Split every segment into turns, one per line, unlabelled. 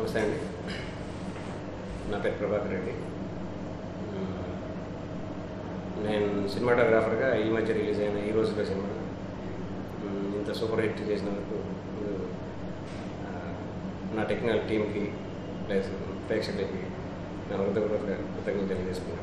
నమస్తే అండి నా పేరు ప్రభాకర్ రెడ్డి మ్మ్. నేను సినిమాటోగ్రాఫర్గా ఈ మధ్య రిలీజ్ అయిన ఈ రోజులో సినిమా మ్మ్, ఇంత సూపర్ హిట్ చేసినందుకు ముందు, ఆ, నా టెక్నికల్ టీంకి ప్లస్ ప్రేక్షకులకి నా హృదయపూర్వక కృతజ్ఞతలు తెలియజేసుకున్నాను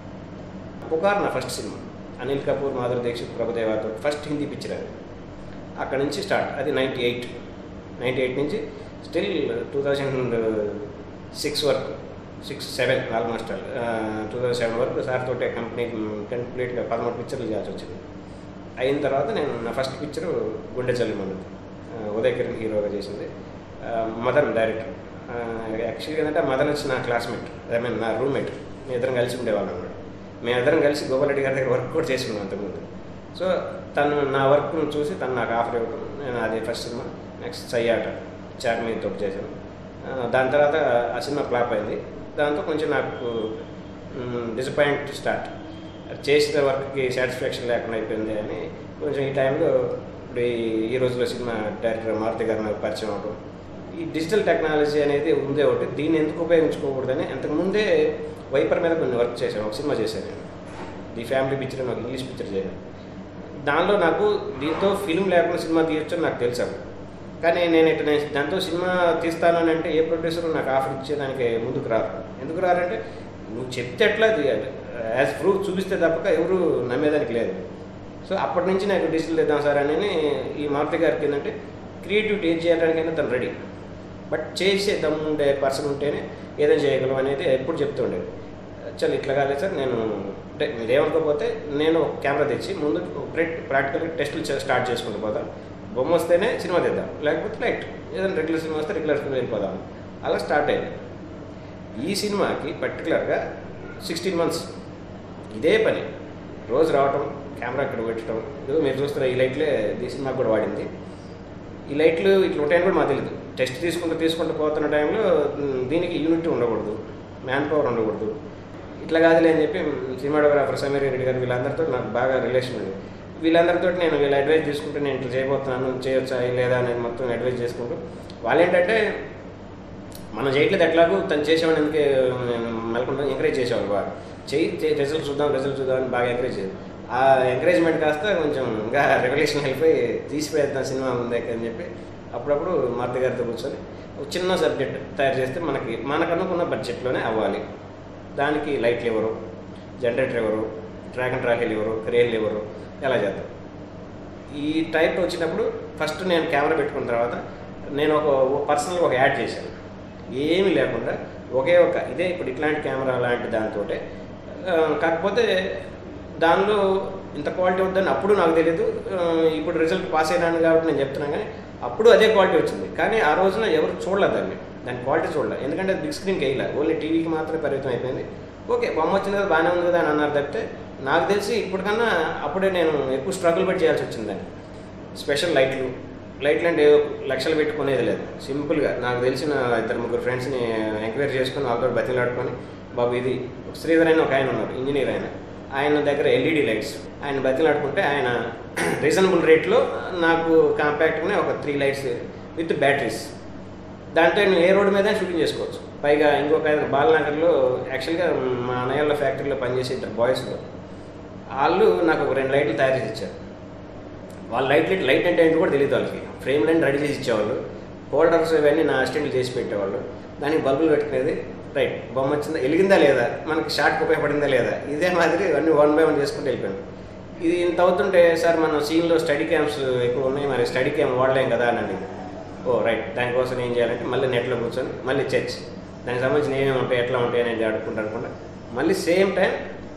పుకార్ నా ఫస్ట్ సినిమా అనిల్ కపూర్ మాధురి దీక్షిత్ ప్రభుదేవాతో ఫస్ట్ హిందీ పిక్చర్ అది అక్కడ నుంచి స్టార్ట్ అది నైంటీ ఎయిట్ నైంటీ ఎయిట్ నుంచి స్టిల్ టూ థౌజండ్ సిక్స్ వరకు six seven almost two thousand seven వరకు సార్ తోటే కంపెనీ కంప్లీట్గా పదమూడు పిక్చర్లు చేయాల్సి వచ్చింది అయిన తర్వాత నేను నా ఫస్ట్ పిక్చర్ గుండె చల్లి మనది ఉదయ్ కిరణ్ హీరోగా చేసింది మదన్ డైరెక్టర్ యాక్చువల్గా ఏంటంటే మదన్ వచ్చి నా క్లాస్మేట్ ఐ మీన్ నా రూమ్మేట్ మేము ఇద్దరం కలిసి ఉండేవాళ్ళం అన్నమాట మేమిద్దరం కలిసి గోపాలరెడ్డి గారి దగ్గర వర్క్ కూడా చేసుకున్నాం అంతకుముందు సో తను నా వర్క్ను చూసి తను నాకు ఆఫర్ ఇవ్వడం నేను అది first cinema next Sayyata Charmi తోటి చేశాను ఆ, దాని తర్వాత ఆ సినిమా ఫ్లాప్ అయింది దాంతో కొంచెం నాకు డిసప్పాయింట్ స్టార్ట్ చేసిన వర్క్కి సాటిస్ఫాక్షన్ లేకుండా అయిపోయింది అని కొంచెం ఈ టైంలో ఇప్పుడు ఈ- ఈ రోజులో సినిమా డైరెక్టర్ మారుతి గారు నాకు పరిచయం అవడం ఈ డిజిటల్ టెక్నాలజీ అనేది ఉందే ఒకటి దీన్ని ఎందుకు ఉపయోగించుకోకూడదని అంతకుముందే వైపర్ మీద కొన్ని వర్క్ చేశాను ఒక సినిమా చేశాను నేను ది ఫ్యామిలీ పిక్చర్ అని ఒక ఇంగ్లీష్ పిక్చర్ చేయను దానిలో నాకు దీంతో ఫిల్మ్ లేకుండా సినిమా తీయొచ్చని నాకు తెలుసు అప్పుడు. కానీ నేను ఇట్లా నేను దాంతో సినిమా తీస్తాను అని అంటే ఏ ప్రొడ్యూసర్ నాకు ఆఫర్ ఇచ్చేదానికి ముందుకు రారు ఎందుకు రారంటే నువ్వు చెప్తే ఎట్లా తీయాలి యాజ్ ప్రూఫ్ చూపిస్తే తప్పక ఎవరు నమ్మేదానికి లేదు సో అప్పటి నుంచి నాకు డిజిటల్ ఇద్దాం సార్ అని ఈ మారుతి గారికి ఏంటంటే క్రియేటివిటీ ఏం చేయడానికైనా తను రెడీ బట్ చేసే దమ్ము ఉండే పర్సన్ ఉంటేనే ఏదైనా చేయగలం అనేది ఎప్పుడు చెప్తుండేది చల్ ఇట్లా కాలేదు సార్ నేను అంటే మీరేమనుకోకపోతే నేను ఒక కెమెరా తెచ్చి ముందు ప్రాక్టికల్ టెస్టులు చే- స్టార్ట్ చేసుకుంటూ పోదాం బొమ్మ వస్తేనే సినిమా తెద్దాం లేకపోతే లైట్ ఏదైనా రెగ్యులర్ సినిమా వస్తే రెగ్యులర్ సినిమా వెళ్ళిపోదాం అలా స్టార్ట్ అయ్యింది ఈ సినిమాకి పర్టికులర్గా సిక్స్టీన్ మంత్స్ ఇదే పని రోజు రావటం కెమెరా ఇక్కడ పెట్టడం ఇదిగో మీరు చూస్తున్న ఈ లైట్లే ఈ సినిమాకి కూడా వాడింది ఈ లైట్లు ఇట్లా ఉంటాయని కూడా మాకు తెలియదు టెస్ట్ తీసుకుంటూ తీసుకుంటూ పోతున్న టైంలో మ్, దీనికి యూనిట్ ఉండకూడదు మ్యాన్ పవర్ ఉండకూడదు ఇట్లా కాదులే అని చెప్పి సినిమాటోగ్రాఫర్ సమీర్ రెడ్డి గారు వీళ్ళందరితో నాకు బాగా రిలేషన్ ఉంది వీళ్ళందరితో నేను వీళ్ళ అడ్వైస్ తీసుకుంటూ నేను ఇట్లా చేయబోతున్నాను చేయొచ్చా లేదా అనేది మొత్తం అడ్వైస్ చేసుకుంటూ వాళ్ళు ఏంటంటే మనం చేయట్లేదు ఎట్లాగో తను చేసేవాడిని ఎందుకే మెలకుండా ఎంకరేజ్ చేసేవాళ్ళు బాగా చేయి రిజల్ట్ చూద్దాం రిజల్ట్ చూద్దాం అని బాగా ఎంకరేజ్ చేయాలి ఆ ఎంకరేజ్మెంట్ కాస్త కొంచెం ఇంకా రెవల్యూషన్ అయిపోయి తీసిపోయేద్దాం సినిమా ఉంది అని చెప్పి అప్పుడప్పుడు మారుతి గారితో కూర్చొని ఒక చిన్న సబ్జెక్ట్ తయారు చేస్తే మనకి మనకు అనుకున్న బడ్జెట్లోనే అవ్వాలి దానికి లైట్లు ఎవరు జనరేటర్ ఎవరు ట్రాక్ అండ్ ట్రాలీలు ఎవరు క్రేన్లు ఎవరు ఎలా చేద్దాం ఈ టైప్ వచ్చినప్పుడు ఫస్ట్ నేను కెమెరా పెట్టుకున్న తర్వాత నేను ఒక పర్సనల్గా ఒక యాడ్ చేశాను ఏమీ లేకుండా ఒకే ఒక ఇదే ఇప్పుడు ఇట్లాంటి కెమెరా లాంటి దాంతో కాకపోతే దానిలో ఇంత క్వాలిటీ ఉందని అప్పుడు నాకు తెలియదు ఆ, ఇప్పుడు రిజల్ట్ పాస్ అయినాను కాబట్టి నేను చెప్తున్నాను కానీ అప్పుడు అదే క్వాలిటీ వచ్చింది కానీ ఆ రోజున ఎవరు చూడలేదు దాన్ని దాని క్వాలిటీ చూడలేదు ఎందుకంటే బిగ్ స్క్రీన్కి వేయలే ఓన్లీ టీవీకి మాత్రమే పరిమితం అయిపోయింది ఓకే బొమ్మ వచ్చింది కదా బాగానే ఉంది కదా అని అన్నారు తప్పితే నాకు తెలిసి ఇప్పటికన్నా అప్పుడే నేను ఎక్కువ స్ట్రగుల్ పెట్టి చేయాల్సి వచ్చింది దాన్ని స్పెషల్ లైట్లు లైట్లు అంటే ఏదో లక్షలు పెట్టుకునేది లేదు సింపుల్గా నాకు తెలిసిన ఇద్దరు ముగ్గురు ఫ్రెండ్స్ని ఎంక్వైరీ చేసుకుని వాళ్ళతో బతిలాడుకొని బాబు ఇది శ్రీధర్ అని ఒక ఆయన ఉన్నారు ఇంజనీర్ ఆయన ఆయన దగ్గర ఎల్ఈడి లైట్స్ ఆయన బతిలాడుకుంటే ఆయన రీజనబుల్ రేట్లో నాకు కాంపాక్ట్గానే ఒక త్రీ లైట్స్ విత్ బ్యాటరీస్ దాంతో నేను ఏ రోడ్డు మీద షూటింగ్ చేసుకోవచ్చు పైగా ఇంకొక ఆయన బాలనగర్లో యాక్చువల్గా మా అన్నయ్యల ఫ్యాక్టరీలో పనిచేసే ఇద్దరు బాయ్స్ వాళ్ళు నాకు ఒక రెండు లైట్లు తయారు చేసి ఇచ్చారు వాళ్ళ లైట్ లైట్ లైట్ అంటే ఏంటో కూడా తెలియదు వాళ్ళకి ఫ్రేమ్ లైన్ రెడీ చేసి ఇచ్చేవాళ్ళు హోల్డర్స్ ఇవన్నీ నా అసిస్టెంట్లు చేసి పెట్టేవాళ్ళు దానికి బల్బులు పెట్టుకునేది రైట్ బొమ్మ వచ్చిందా వెలిగిందా లేదా మనకి షార్ట్కి ఉపయోగపడిందా లేదా ఇదే మాదిరి అన్నీ వన్ బై వన్ చేసుకుంటూ వెళ్ళిపోయాను ఇది ఇంత అవుతుంటే సార్ మన సీన్లో స్టడీ క్యాంప్స్ ఎక్కువ ఉన్నాయి మరి స్టడీ క్యాంప్ వాడలేం కదా అని అడిగింది ఓ రైట్ దానికోసం ఏం చేయాలంటే మళ్ళీ నెట్లో కూర్చొని మళ్ళీ చర్చ్ దానికి సంబంధించిన ఏమేమి ఉంటాయి ఎట్లా ఉంటాయి అనేది ఆడుకుంటూ అనుకుంటా మళ్ళీ సేమ్ టైం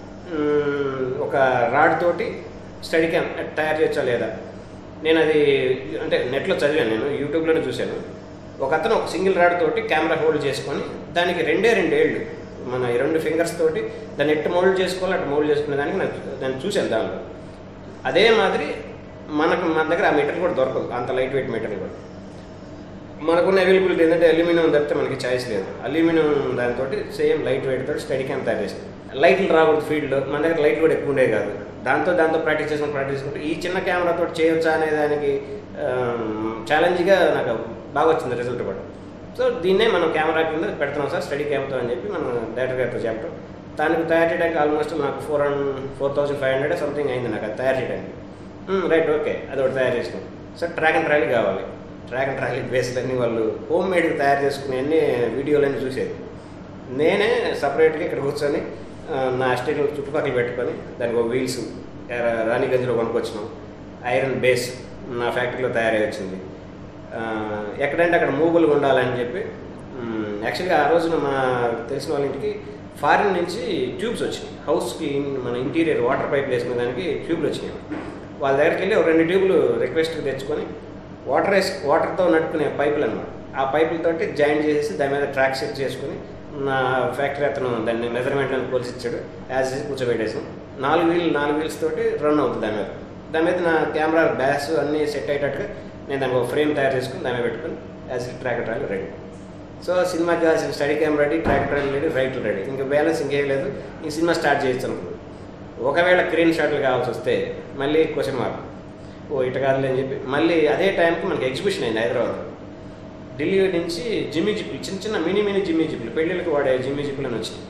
ఒక రాడ్ తోటి స్టడీ క్యామ్ తయారు చేయొచ్చా లేదా నేను అది అంటే నెట్లో చదివాను నేను యూట్యూబ్లోనే చూశాను ఒక అతను ఒక సింగిల్ రాడ్ తోటి కెమెరా హోల్డ్ చేసుకొని దానికి రెండే రెండేళ్ళు మన ఈ రెండు ఫింగర్స్ తోటి దాన్ని ఎట్టు మోల్డ్ చేసుకోవాలి అటు మోల్డ్ చేసుకునే దానికి నేను దాన్ని చూశాను దానిలో అదే మాదిరి మనకు మన దగ్గర ఆ మెటీరియల్ కూడా దొరకదు అంత లైట్ వెయిట్ మెటీరియల్ కూడా మనకున్న అవైలబిలిటీ ఏంటంటే అల్యూమినియం తప్పితే మనకి చాయిస్ లేదు అల్యూమినియం దానితో సేమ్ లైట్ వెయిట్ తోటి స్టడీ క్యామ్ తయారు చేసింది లైట్లు రాకూడదు ఫీల్డ్లో మన దగ్గర లైట్లు కూడా ఎక్కువ ఉండేవి కాదు దాంతో దాంతో ప్రాక్టీస్ చేసుకుని ప్రాక్టీస్ చేసుకుంటే ఈ చిన్న కెమెరా తోటి చేయొచ్చా అనే దానికి ఛాలెంజ్గా నాకు బాగా వచ్చింది రిజల్ట్ కూడా సో దీన్నే మనం కెమెరా కింద పెడుతున్నాం సార్ స్టడీ క్యామ్తో అని చెప్పి మనం డైరెక్టర్ గారితో చెప్పడం దానికి తయారు చేయడానికి ఆల్మోస్ట్ నాకు four hundred four thousand five hundred something అయింది నాకు అది తయారు చేయడానికి రైట్ ఓకే అది ఒకటి తయారు చేసుకున్నాం సార్ ట్రాక్ అండ్ ట్రాలీ కావాలి ట్రాక్ అండ్ ట్రాలీ బేస్లు అన్నీ వాళ్ళు హోమ్ మేడ్కి తయారు చేసుకునే అన్ని వీడియోలన్నీ చూసేది నేనే సపరేట్గా ఇక్కడ కూర్చొని ఆ, నా స్టేట్ చుట్టుపక్కల పెట్టుకొని దానికి ఒక వీల్స్ రాణిగంజ్లో కొనుక్కొచ్చినాం ఐరన్ బేస్ నా ఫ్యాక్టరీలో తయారై వచ్చింది ఆ, ఎక్కడంటే అక్కడ మూగులు ఉండాలని చెప్పి యాక్చువల్గా ఆ రోజున మా తెలిసిన వాళ్ళ ఇంటికి ఫారిన్ నుంచి ట్యూబ్స్ వచ్చినాయి హౌస్కి మన ఇంటీరియర్ వాటర్ పైప్ వేసుకునే దానికి ట్యూబ్లు వచ్చినాయి వాళ్ళ దగ్గరికి వెళ్ళి ఒక రెండు ట్యూబ్లు రిక్వెస్ట్ తెచ్చుకొని వాటర్ వేసి వాటర్తో నట్టుకునే పైపులు అనమాట ఆ పైపులతోటి జాయిన్ చేసేసి దాని మీద ట్రాక్ సెట్ చేసుకుని నా ఫ్యాక్టరీ అతను దాన్ని మెజర్మెంట్లను పోల్చి ఇచ్చాడు యాజ్ కూర్చోబెట్టేసాం నాలుగు వీల్ నాలుగు వీల్స్ తోటి రన్ అవుతుంది దాని మీద దాని మీద నా కెమెరా బ్యాస్ అన్నీ సెట్ అయ్యేటట్టుగా నేను దానికి ఒక ఫ్రేమ్ తయారు చేసుకుని దాని మీద పెట్టుకుని as track track ready so సినిమాకి కావాల్సిన steady cam ready track track ready right ready ఇంకా బ్యాలెన్స్ ఇంకేం లేదు ఈ సినిమా స్టార్ట్ చేయొచ్చు అనుకున్నాను ఒకవేళ క్రీన్ షాట్లు కావాల్సి వస్తే మళ్ళీ క్వశ్చన్ మార్క్ ఓ ఇట కాదులే అని చెప్పి మళ్ళీ అదే టైంకి మనకి ఎగ్జిబిషన్ అయింది హైదరాబాద్ ఢిల్లీ నుంచి జిమ్మీ జిప్లు చిన్న చిన్న మినీ మినీ జిమ్మీ జిప్లు పెళ్ళిళ్ళకి వాడే జిమ్మీ జిప్లు అని వచ్చినాయి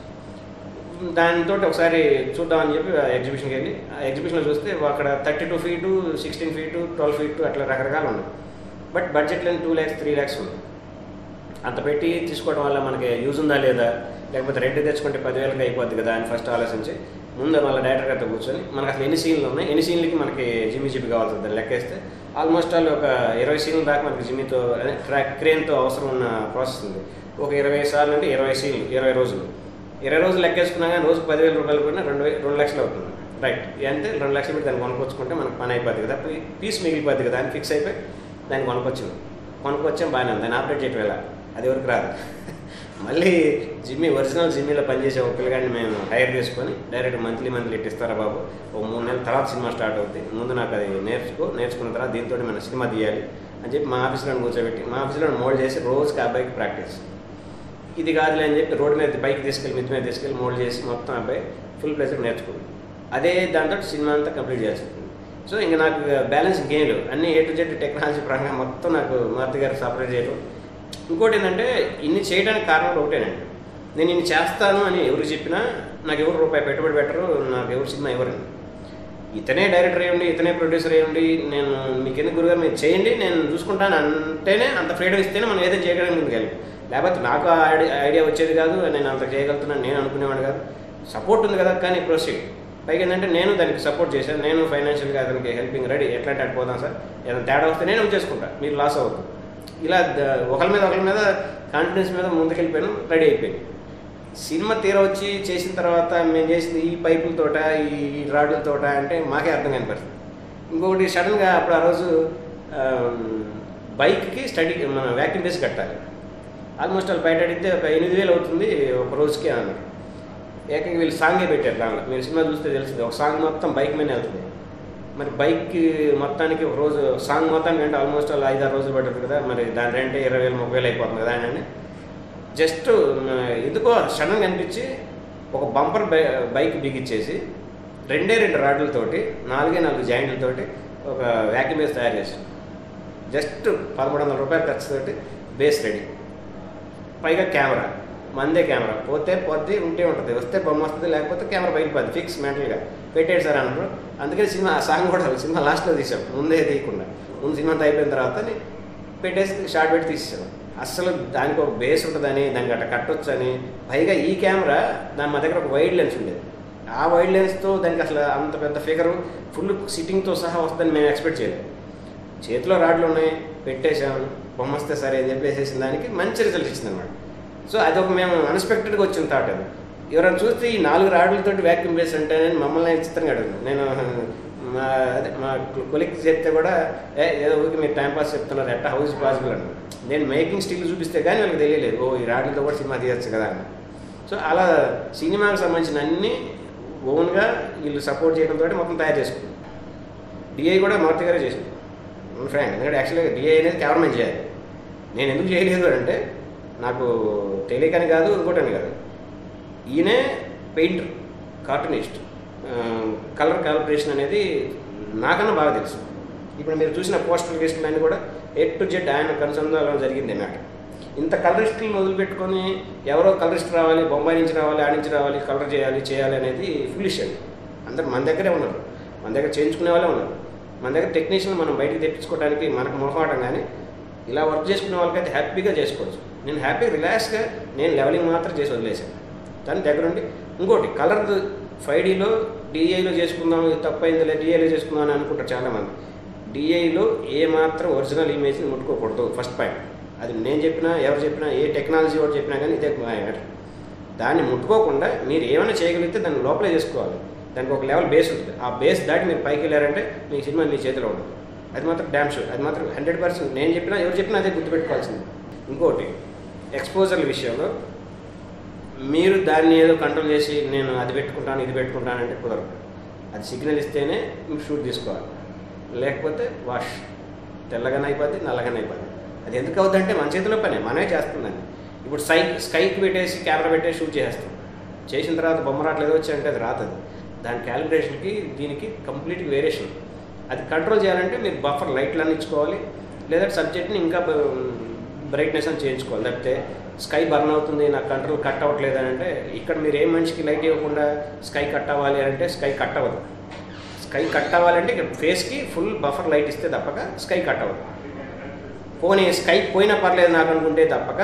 దానితో ఒకసారి చూద్దామని చెప్పి ఆ ఎగ్జిబిషన్కి వెళ్ళి ఆ ఎగ్జిబిషన్లో చూస్తే అక్కడ thirty two feet sixteen feet twelve feet అట్లా రకరకాలు ఉన్నాయి బట్ బడ్జెట్లో టూ ల్యాక్స్ త్రీ ల్యాక్స్ ఉంది అంత పెట్టి తీసుకోవడం వల్ల మనకి యూజ్ ఉందా లేదా లేకపోతే రెంట్ తెచ్చుకుంటే పదివేలకి అయిపోద్ది కదా అని ఫస్ట్ ఆలోచించి ముందు వాళ్ళ డైరెక్టర్ గారితో కూర్చొని మనకు అసలు ఎన్ని సీన్లు ఉన్నాయి ఎన్ని సీన్లకి మనకి జిమ్మి జిప్పి కావాల్సి ఉంటుంది లెక్కేస్తే ఆల్మోస్ట్ ఆల్ ఒక ఇరవై సీన్ల దాకా మనకి జిమ్మితో అదే ట్రాక్ క్రేన్తో అవసరం ఉన్న ప్రాసెస్ ఉంది ఒక ఇరవై సార్లు అంటే ఇరవై సీన్లు ఇరవై రోజులు ఇరవై రోజులు లెక్కేసుకున్నా కానీ రోజు పదివేల రూపాయలు పోయినా రెండు వే- రెండు లక్షలు అవుతుంది రైట్ అంటే రెండు లక్షలు పెట్టి దాన్ని కొనుక్కొచ్చుకుంటే మనకు పని అయిపోద్ది కదా పీ- పీస్ మిగిలిపోద్ది కదా అని ఫిక్స్ అయిపోయి దాన్ని కొనుక్కొచ్చాం కొనుక్కొచ్చాం బాగానే ఉంది దాన్ని ఆపరేట్ చేయటం ఎలా అది వరకు రాదు మళ్ళీ జిమ్మి ఒరిజినల్ జిమ్మీలో పనిచేసే ఒక పిల్లగాడిని మేము హైర్ చేసుకొని డైరెక్ట్ మంత్లీ మంత్లీ ఇట్టిస్తారా బాబు ఒక మూడు నెలల తర్వాత సినిమా స్టార్ట్ అవుతుంది ముందు నాకు అది నేర్చుకో నేర్చుకున్న తర్వాత దీంతో మనం సినిమా తీయాలి అని చెప్పి మా ఆఫీస్లో కూర్చోబెట్టి మా ఆఫీస్లో మోల్డ్ చేసి రోజుకి ఆ అబ్బాయికి ప్రాక్టీస్ ఇది కాదులే అని చెప్పి రోడ్డు మీద బైక్ తీసుకెళ్ళి మిద్ది మీద తీసుకెళ్ళి మోల్డ్ చేసి మొత్తం అబ్బాయి ఫుల్ ప్రెజర్ నేర్చుకుంది అదే దాంతో సినిమా అంతా కంప్లీట్ చేయాల్సి ఉంటుంది సో ఇంకా నాకు బ్యాలెన్స్ ఇంకేం లేవు అన్ని ఏ టు జెడ్ టెక్నాలజీ పరంగా మొత్తం నాకు మారుతి గారు సపరేట్ చేయడం ఇంకోటి ఏంటంటే ఇన్ని చేయడానికి కారణం కూడా ఒకటేనండి నేను ఇన్ని చేస్తాను అని ఎవరు చెప్పినా నాకు ఎవరు రూపాయి పెట్టుబడి పెట్టరు నాకు ఎవరు సినిమా ఎవరండి ఇతనే డైరెక్టర్ అయ్యండి ఇతనే ప్రొడ్యూసర్ అయ్యండి నేను మీకు ఎందుకు గురుగారు మీరు చేయండి నేను చూసుకుంటాను అంటేనే అంత ఫ్రీడమ్ ఇస్తేనే మనం ఏదైనా చేయగలిగి ముందుకెళ్ళి లేకపోతే నాకు ఆ ఐడియా ఐడియా వచ్చేది కాదు నేను అంత చేయగలుగుతున్నాను నేను అనుకునేవాడు కాదు సపోర్ట్ ఉంది కదా కానీ ప్రొసీడ్ పైగా ఏంటంటే నేను దానికి సపోర్ట్ చేశాను నేను ఫైనాన్షియల్గా అతనికి హెల్పింగ్ రెడీ ఎట్లా అంటే అటు పోదాం సార్ ఏదైనా తేడా వస్తే నేను వచ్చేసుకుంటా మీరు లాస్ అవ్వద్దు ఇలా ద- ఒకరి మీద ఒకరి మీద కాన్ఫిడెన్స్ మీద ముందుకెళ్ళిపోయాను రెడీ అయిపోయింది సినిమా తీర వచ్చి చేసిన తర్వాత మేము చేసింది ఈ పైపులతోట ఈ రాడ్లతోట అంటే మాకే అర్థం కాని పరిస్థితి ఇంకొకటి సడన్గా అప్పుడు ఆ రోజు బైక్కి స్టడీ మన వ్యాక్యూమ్ బేస్ కట్టాలి ఆల్మోస్ట్ వాళ్ళు బయట అడిగితే ఒక ఎనిమిది వేలు అవుతుంది ఒక రోజుకి అన్నారు ఏకంగా వీళ్ళు సాంగే పెట్టారు దానిలో మీరు సినిమా చూస్తే తెలుస్తుంది ఒక సాంగ్ మొత్తం బైక్ మీద వెళ్తుంది మరి బైక్ మొత్తానికి ఒక రోజు సాంగ్ మొత్తానికి అంటే ఆల్మోస్ట్ వాళ్ళు ఐదారు రోజులు పడుతుంది కదా మరి దాని రెంటే ఇరవై వేలు ముప్పై వేలు అయిపోతుంది కదా అని జస్ట్ ఎందుకో సడన్గా అనిపించి ఒక బంపర్ బై బైక్ బిగిచ్చేసి రెండే రెండు రాడ్లతోటి నాలుగే నాలుగు జాయింట్లతోటి ఒక వ్యాక్యూమ్ బేస్ తయారు చేసాం జస్ట్ పదమూడు వందల రూపాయల ఖర్చుతోటి బేస్ రెడీ పైగా కెమెరా మందే కెమెరా పోతే పోద్ది ఉంటే ఉంటుంది వస్తే బొమ్మ వస్తుంది లేకపోతే కెమెరా బయటపోద్ది ఫిక్స్ మెంటల్గా పెట్టాడు సార్ అన్నారు అందుకని సినిమా ఆ సాంగ్ కూడా సినిమా లాస్ట్లో తీసాం ముందే తీయకుండా ముందు సినిమా అంతా అయిపోయిన తర్వాత పెట్టేసి షార్ట్ పెట్టి తీసాం అస్సలు దానికి ఒక బేస్ ఉంటుందని దానికి అట్లా కట్టొచ్చు అని పైగా ఈ కెమెరా దాని మా దగ్గర ఒక వైడ్ లెన్స్ ఉండేది ఆ వైడ్ లెన్స్తో దానికి అసలు అంత పెద్ద ఫిగర్ ఫుల్ సిట్టింగ్తో సహా వస్తుందని మేము ఎక్స్పెక్ట్ చేయలేదు చేతిలో రాడ్లు ఉన్నాయి పెట్టేశాము బొమ్మ వస్తే సరే అని చెప్పి వేసేసిన దానికి మంచి రిజల్ట్ ఇచ్చింది అనమాట సో అది ఒక మేము అన్ఎక్స్పెక్టెడ్గా వచ్చిన థాట్ అది ఎవరైనా చూస్తే ఈ నాలుగు రాడ్లతో వ్యాక్యూమ్ బేస్ అంటే మమ్మల్ని చిత్రంగా అడుగుతాను నేను మా అదే మా కొలిక్ చెప్తే కూడా ఏ ఏదో ఊరికి మీరు టైం పాస్ చెప్తున్నారు ఎట్లా హౌస్ పాసిబుల్ అని నేను మేకింగ్ స్టిల్ చూపిస్తే కానీ వాళ్ళకి తెలియలేదు ఓ ఈ రాడ్లతో కూడా సినిమా తీయచ్చు కదా అని సో అలా సినిమాకి సంబంధించిన అన్ని ఓన్గా వీళ్ళు సపోర్ట్ చేయడంతో మొత్తం తయారు చేసుకున్నాం డిఐ కూడా మారుతి గారే చేసింది ఫ్రాంక్ ఎందుకంటే యాక్చువల్గా డిఐ అనేది కెమెరామెన్ చేయాలి నేను ఎందుకు చేయలేదు అంటే నాకు తెలియకని కాదు ఇంకోటని కాదు ఈయనే పెయింటర్ కార్టూనిస్ట్ కలర్ కాలిబ్రేషన్ అనేది నాకన్నా బాగా తెలుసు ఇప్పుడు మీరు చూసిన పోస్టర్ గీస్టులు అన్నీ కూడా ఎట్ టు జెడ్ ఆయన కన్సర్న్లో జరిగింది మ్యాటర్ ఇంత కలరిస్టులను వదిలిపెట్టుకొని ఎవరో కలరిస్ట్ రావాలి బొంబాయి నుంచి రావాలి ఆడి నుంచి రావాలి కలర్ చేయాలి చేయాలి అనేది ఫులిష్ అండి అందరు మన దగ్గరే ఉన్నారు మన దగ్గర చేయించుకునే వాళ్ళే ఉన్నారు మన దగ్గర టెక్నీషియన్ మనం బయటికి తెప్పించుకోవడానికి మనకు మొహమాటం కానీ ఇలా వర్క్ చేసుకునే వాళ్ళకైతే హ్యాపీగా చేసుకోవచ్చు నేను హ్యాపీ రిలాక్స్గా నేను లెవెలింగ్ మాత్రం చేసి వదిలేసాను దాని దగ్గరుండి ఇంకోటి కలర్ ఫైవ్ డీలో డిఐలో చేసుకుందాం ఇది తప్పైందిలే డిఐలో చేసుకుందాం అని అనుకుంటారు చాలామంది డిఐలో ఏ మాత్రం ఒరిజినల్ ఇమేజ్ని ముట్టుకోకూడదు ఫస్ట్ పాయింట్ అది నేను చెప్పినా ఎవరు చెప్పినా ఏ టెక్నాలజీ వాడు చెప్పినా కానీ ఇదే మ్యాటర్ దాన్ని ముట్టుకోకుండా మీరు ఏమైనా చేయగలిగితే దాన్ని లోపలే చేసుకోవాలి దానికి ఒక లెవెల్ బేస్ ఉంటుంది ఆ బేస్ దాటి మీరు పైకి వెళ్ళారంటే మీ సినిమా మీ చేతిలో ఉండదు అది మాత్రం డ్యామ్ షూర్ అది మాత్రం హండ్రెడ్ పర్సెంట్ నేను చెప్పినా ఎవరు చెప్పినా అదే గుర్తుపెట్టుకోవాల్సింది ఇంకోటి ఎక్స్పోజర్ల విషయంలో మీరు దాన్ని ఏదో కంట్రోల్ చేసి నేను అది పెట్టుకుంటాను ఇది పెట్టుకుంటాను అంటే కుదరదు అది సిగ్నల్ ఇస్తేనే మీరు షూట్ తీసుకోవాలి లేకపోతే వాష్ తెల్లగానే అయిపోద్ది నల్లగానే అయిపోద్ది అది ఎందుకు అవుతుందంటే మన చేతిలో పనే మనమే చేస్తుందండి ఇప్పుడు స్కై స్కైకి పెట్టేసి కెమెరా పెట్టేసి షూట్ చేస్తాం చేసిన తర్వాత బొమ్మ రావట్లేదు వచ్చి అంటే అది రాతుంది దాని క్యాలిబ్రేషన్కి దీనికి కంప్లీట్ వేరియేషన్ అది కంట్రోల్ చేయాలంటే మీరు బఫర్ లైట్లన్నీ ఇచ్చుకోవాలి లేదా సబ్జెక్ట్ని ఇంకా బ్రైట్నెస్ అని చేయించుకోవాలి లేకపోతే స్కై బర్న్ అవుతుంది నాకు కంట్రోల్ కట్ అవ్వట్లేదు అని అంటే ఇక్కడ మీరు ఏ మనిషికి లైట్ ఇవ్వకుండా స్కై కట్ అవ్వాలి అంటే స్కై కట్ అవ్వదు స్కై కట్ అవ్వాలంటే ఇక్కడ ఫేస్కి ఫుల్ బఫర్ లైట్ ఇస్తే తప్పక స్కై కట్ అవ్వదు పోనీ స్కై పోయినా పర్లేదు నాకు అనుకుంటే తప్పక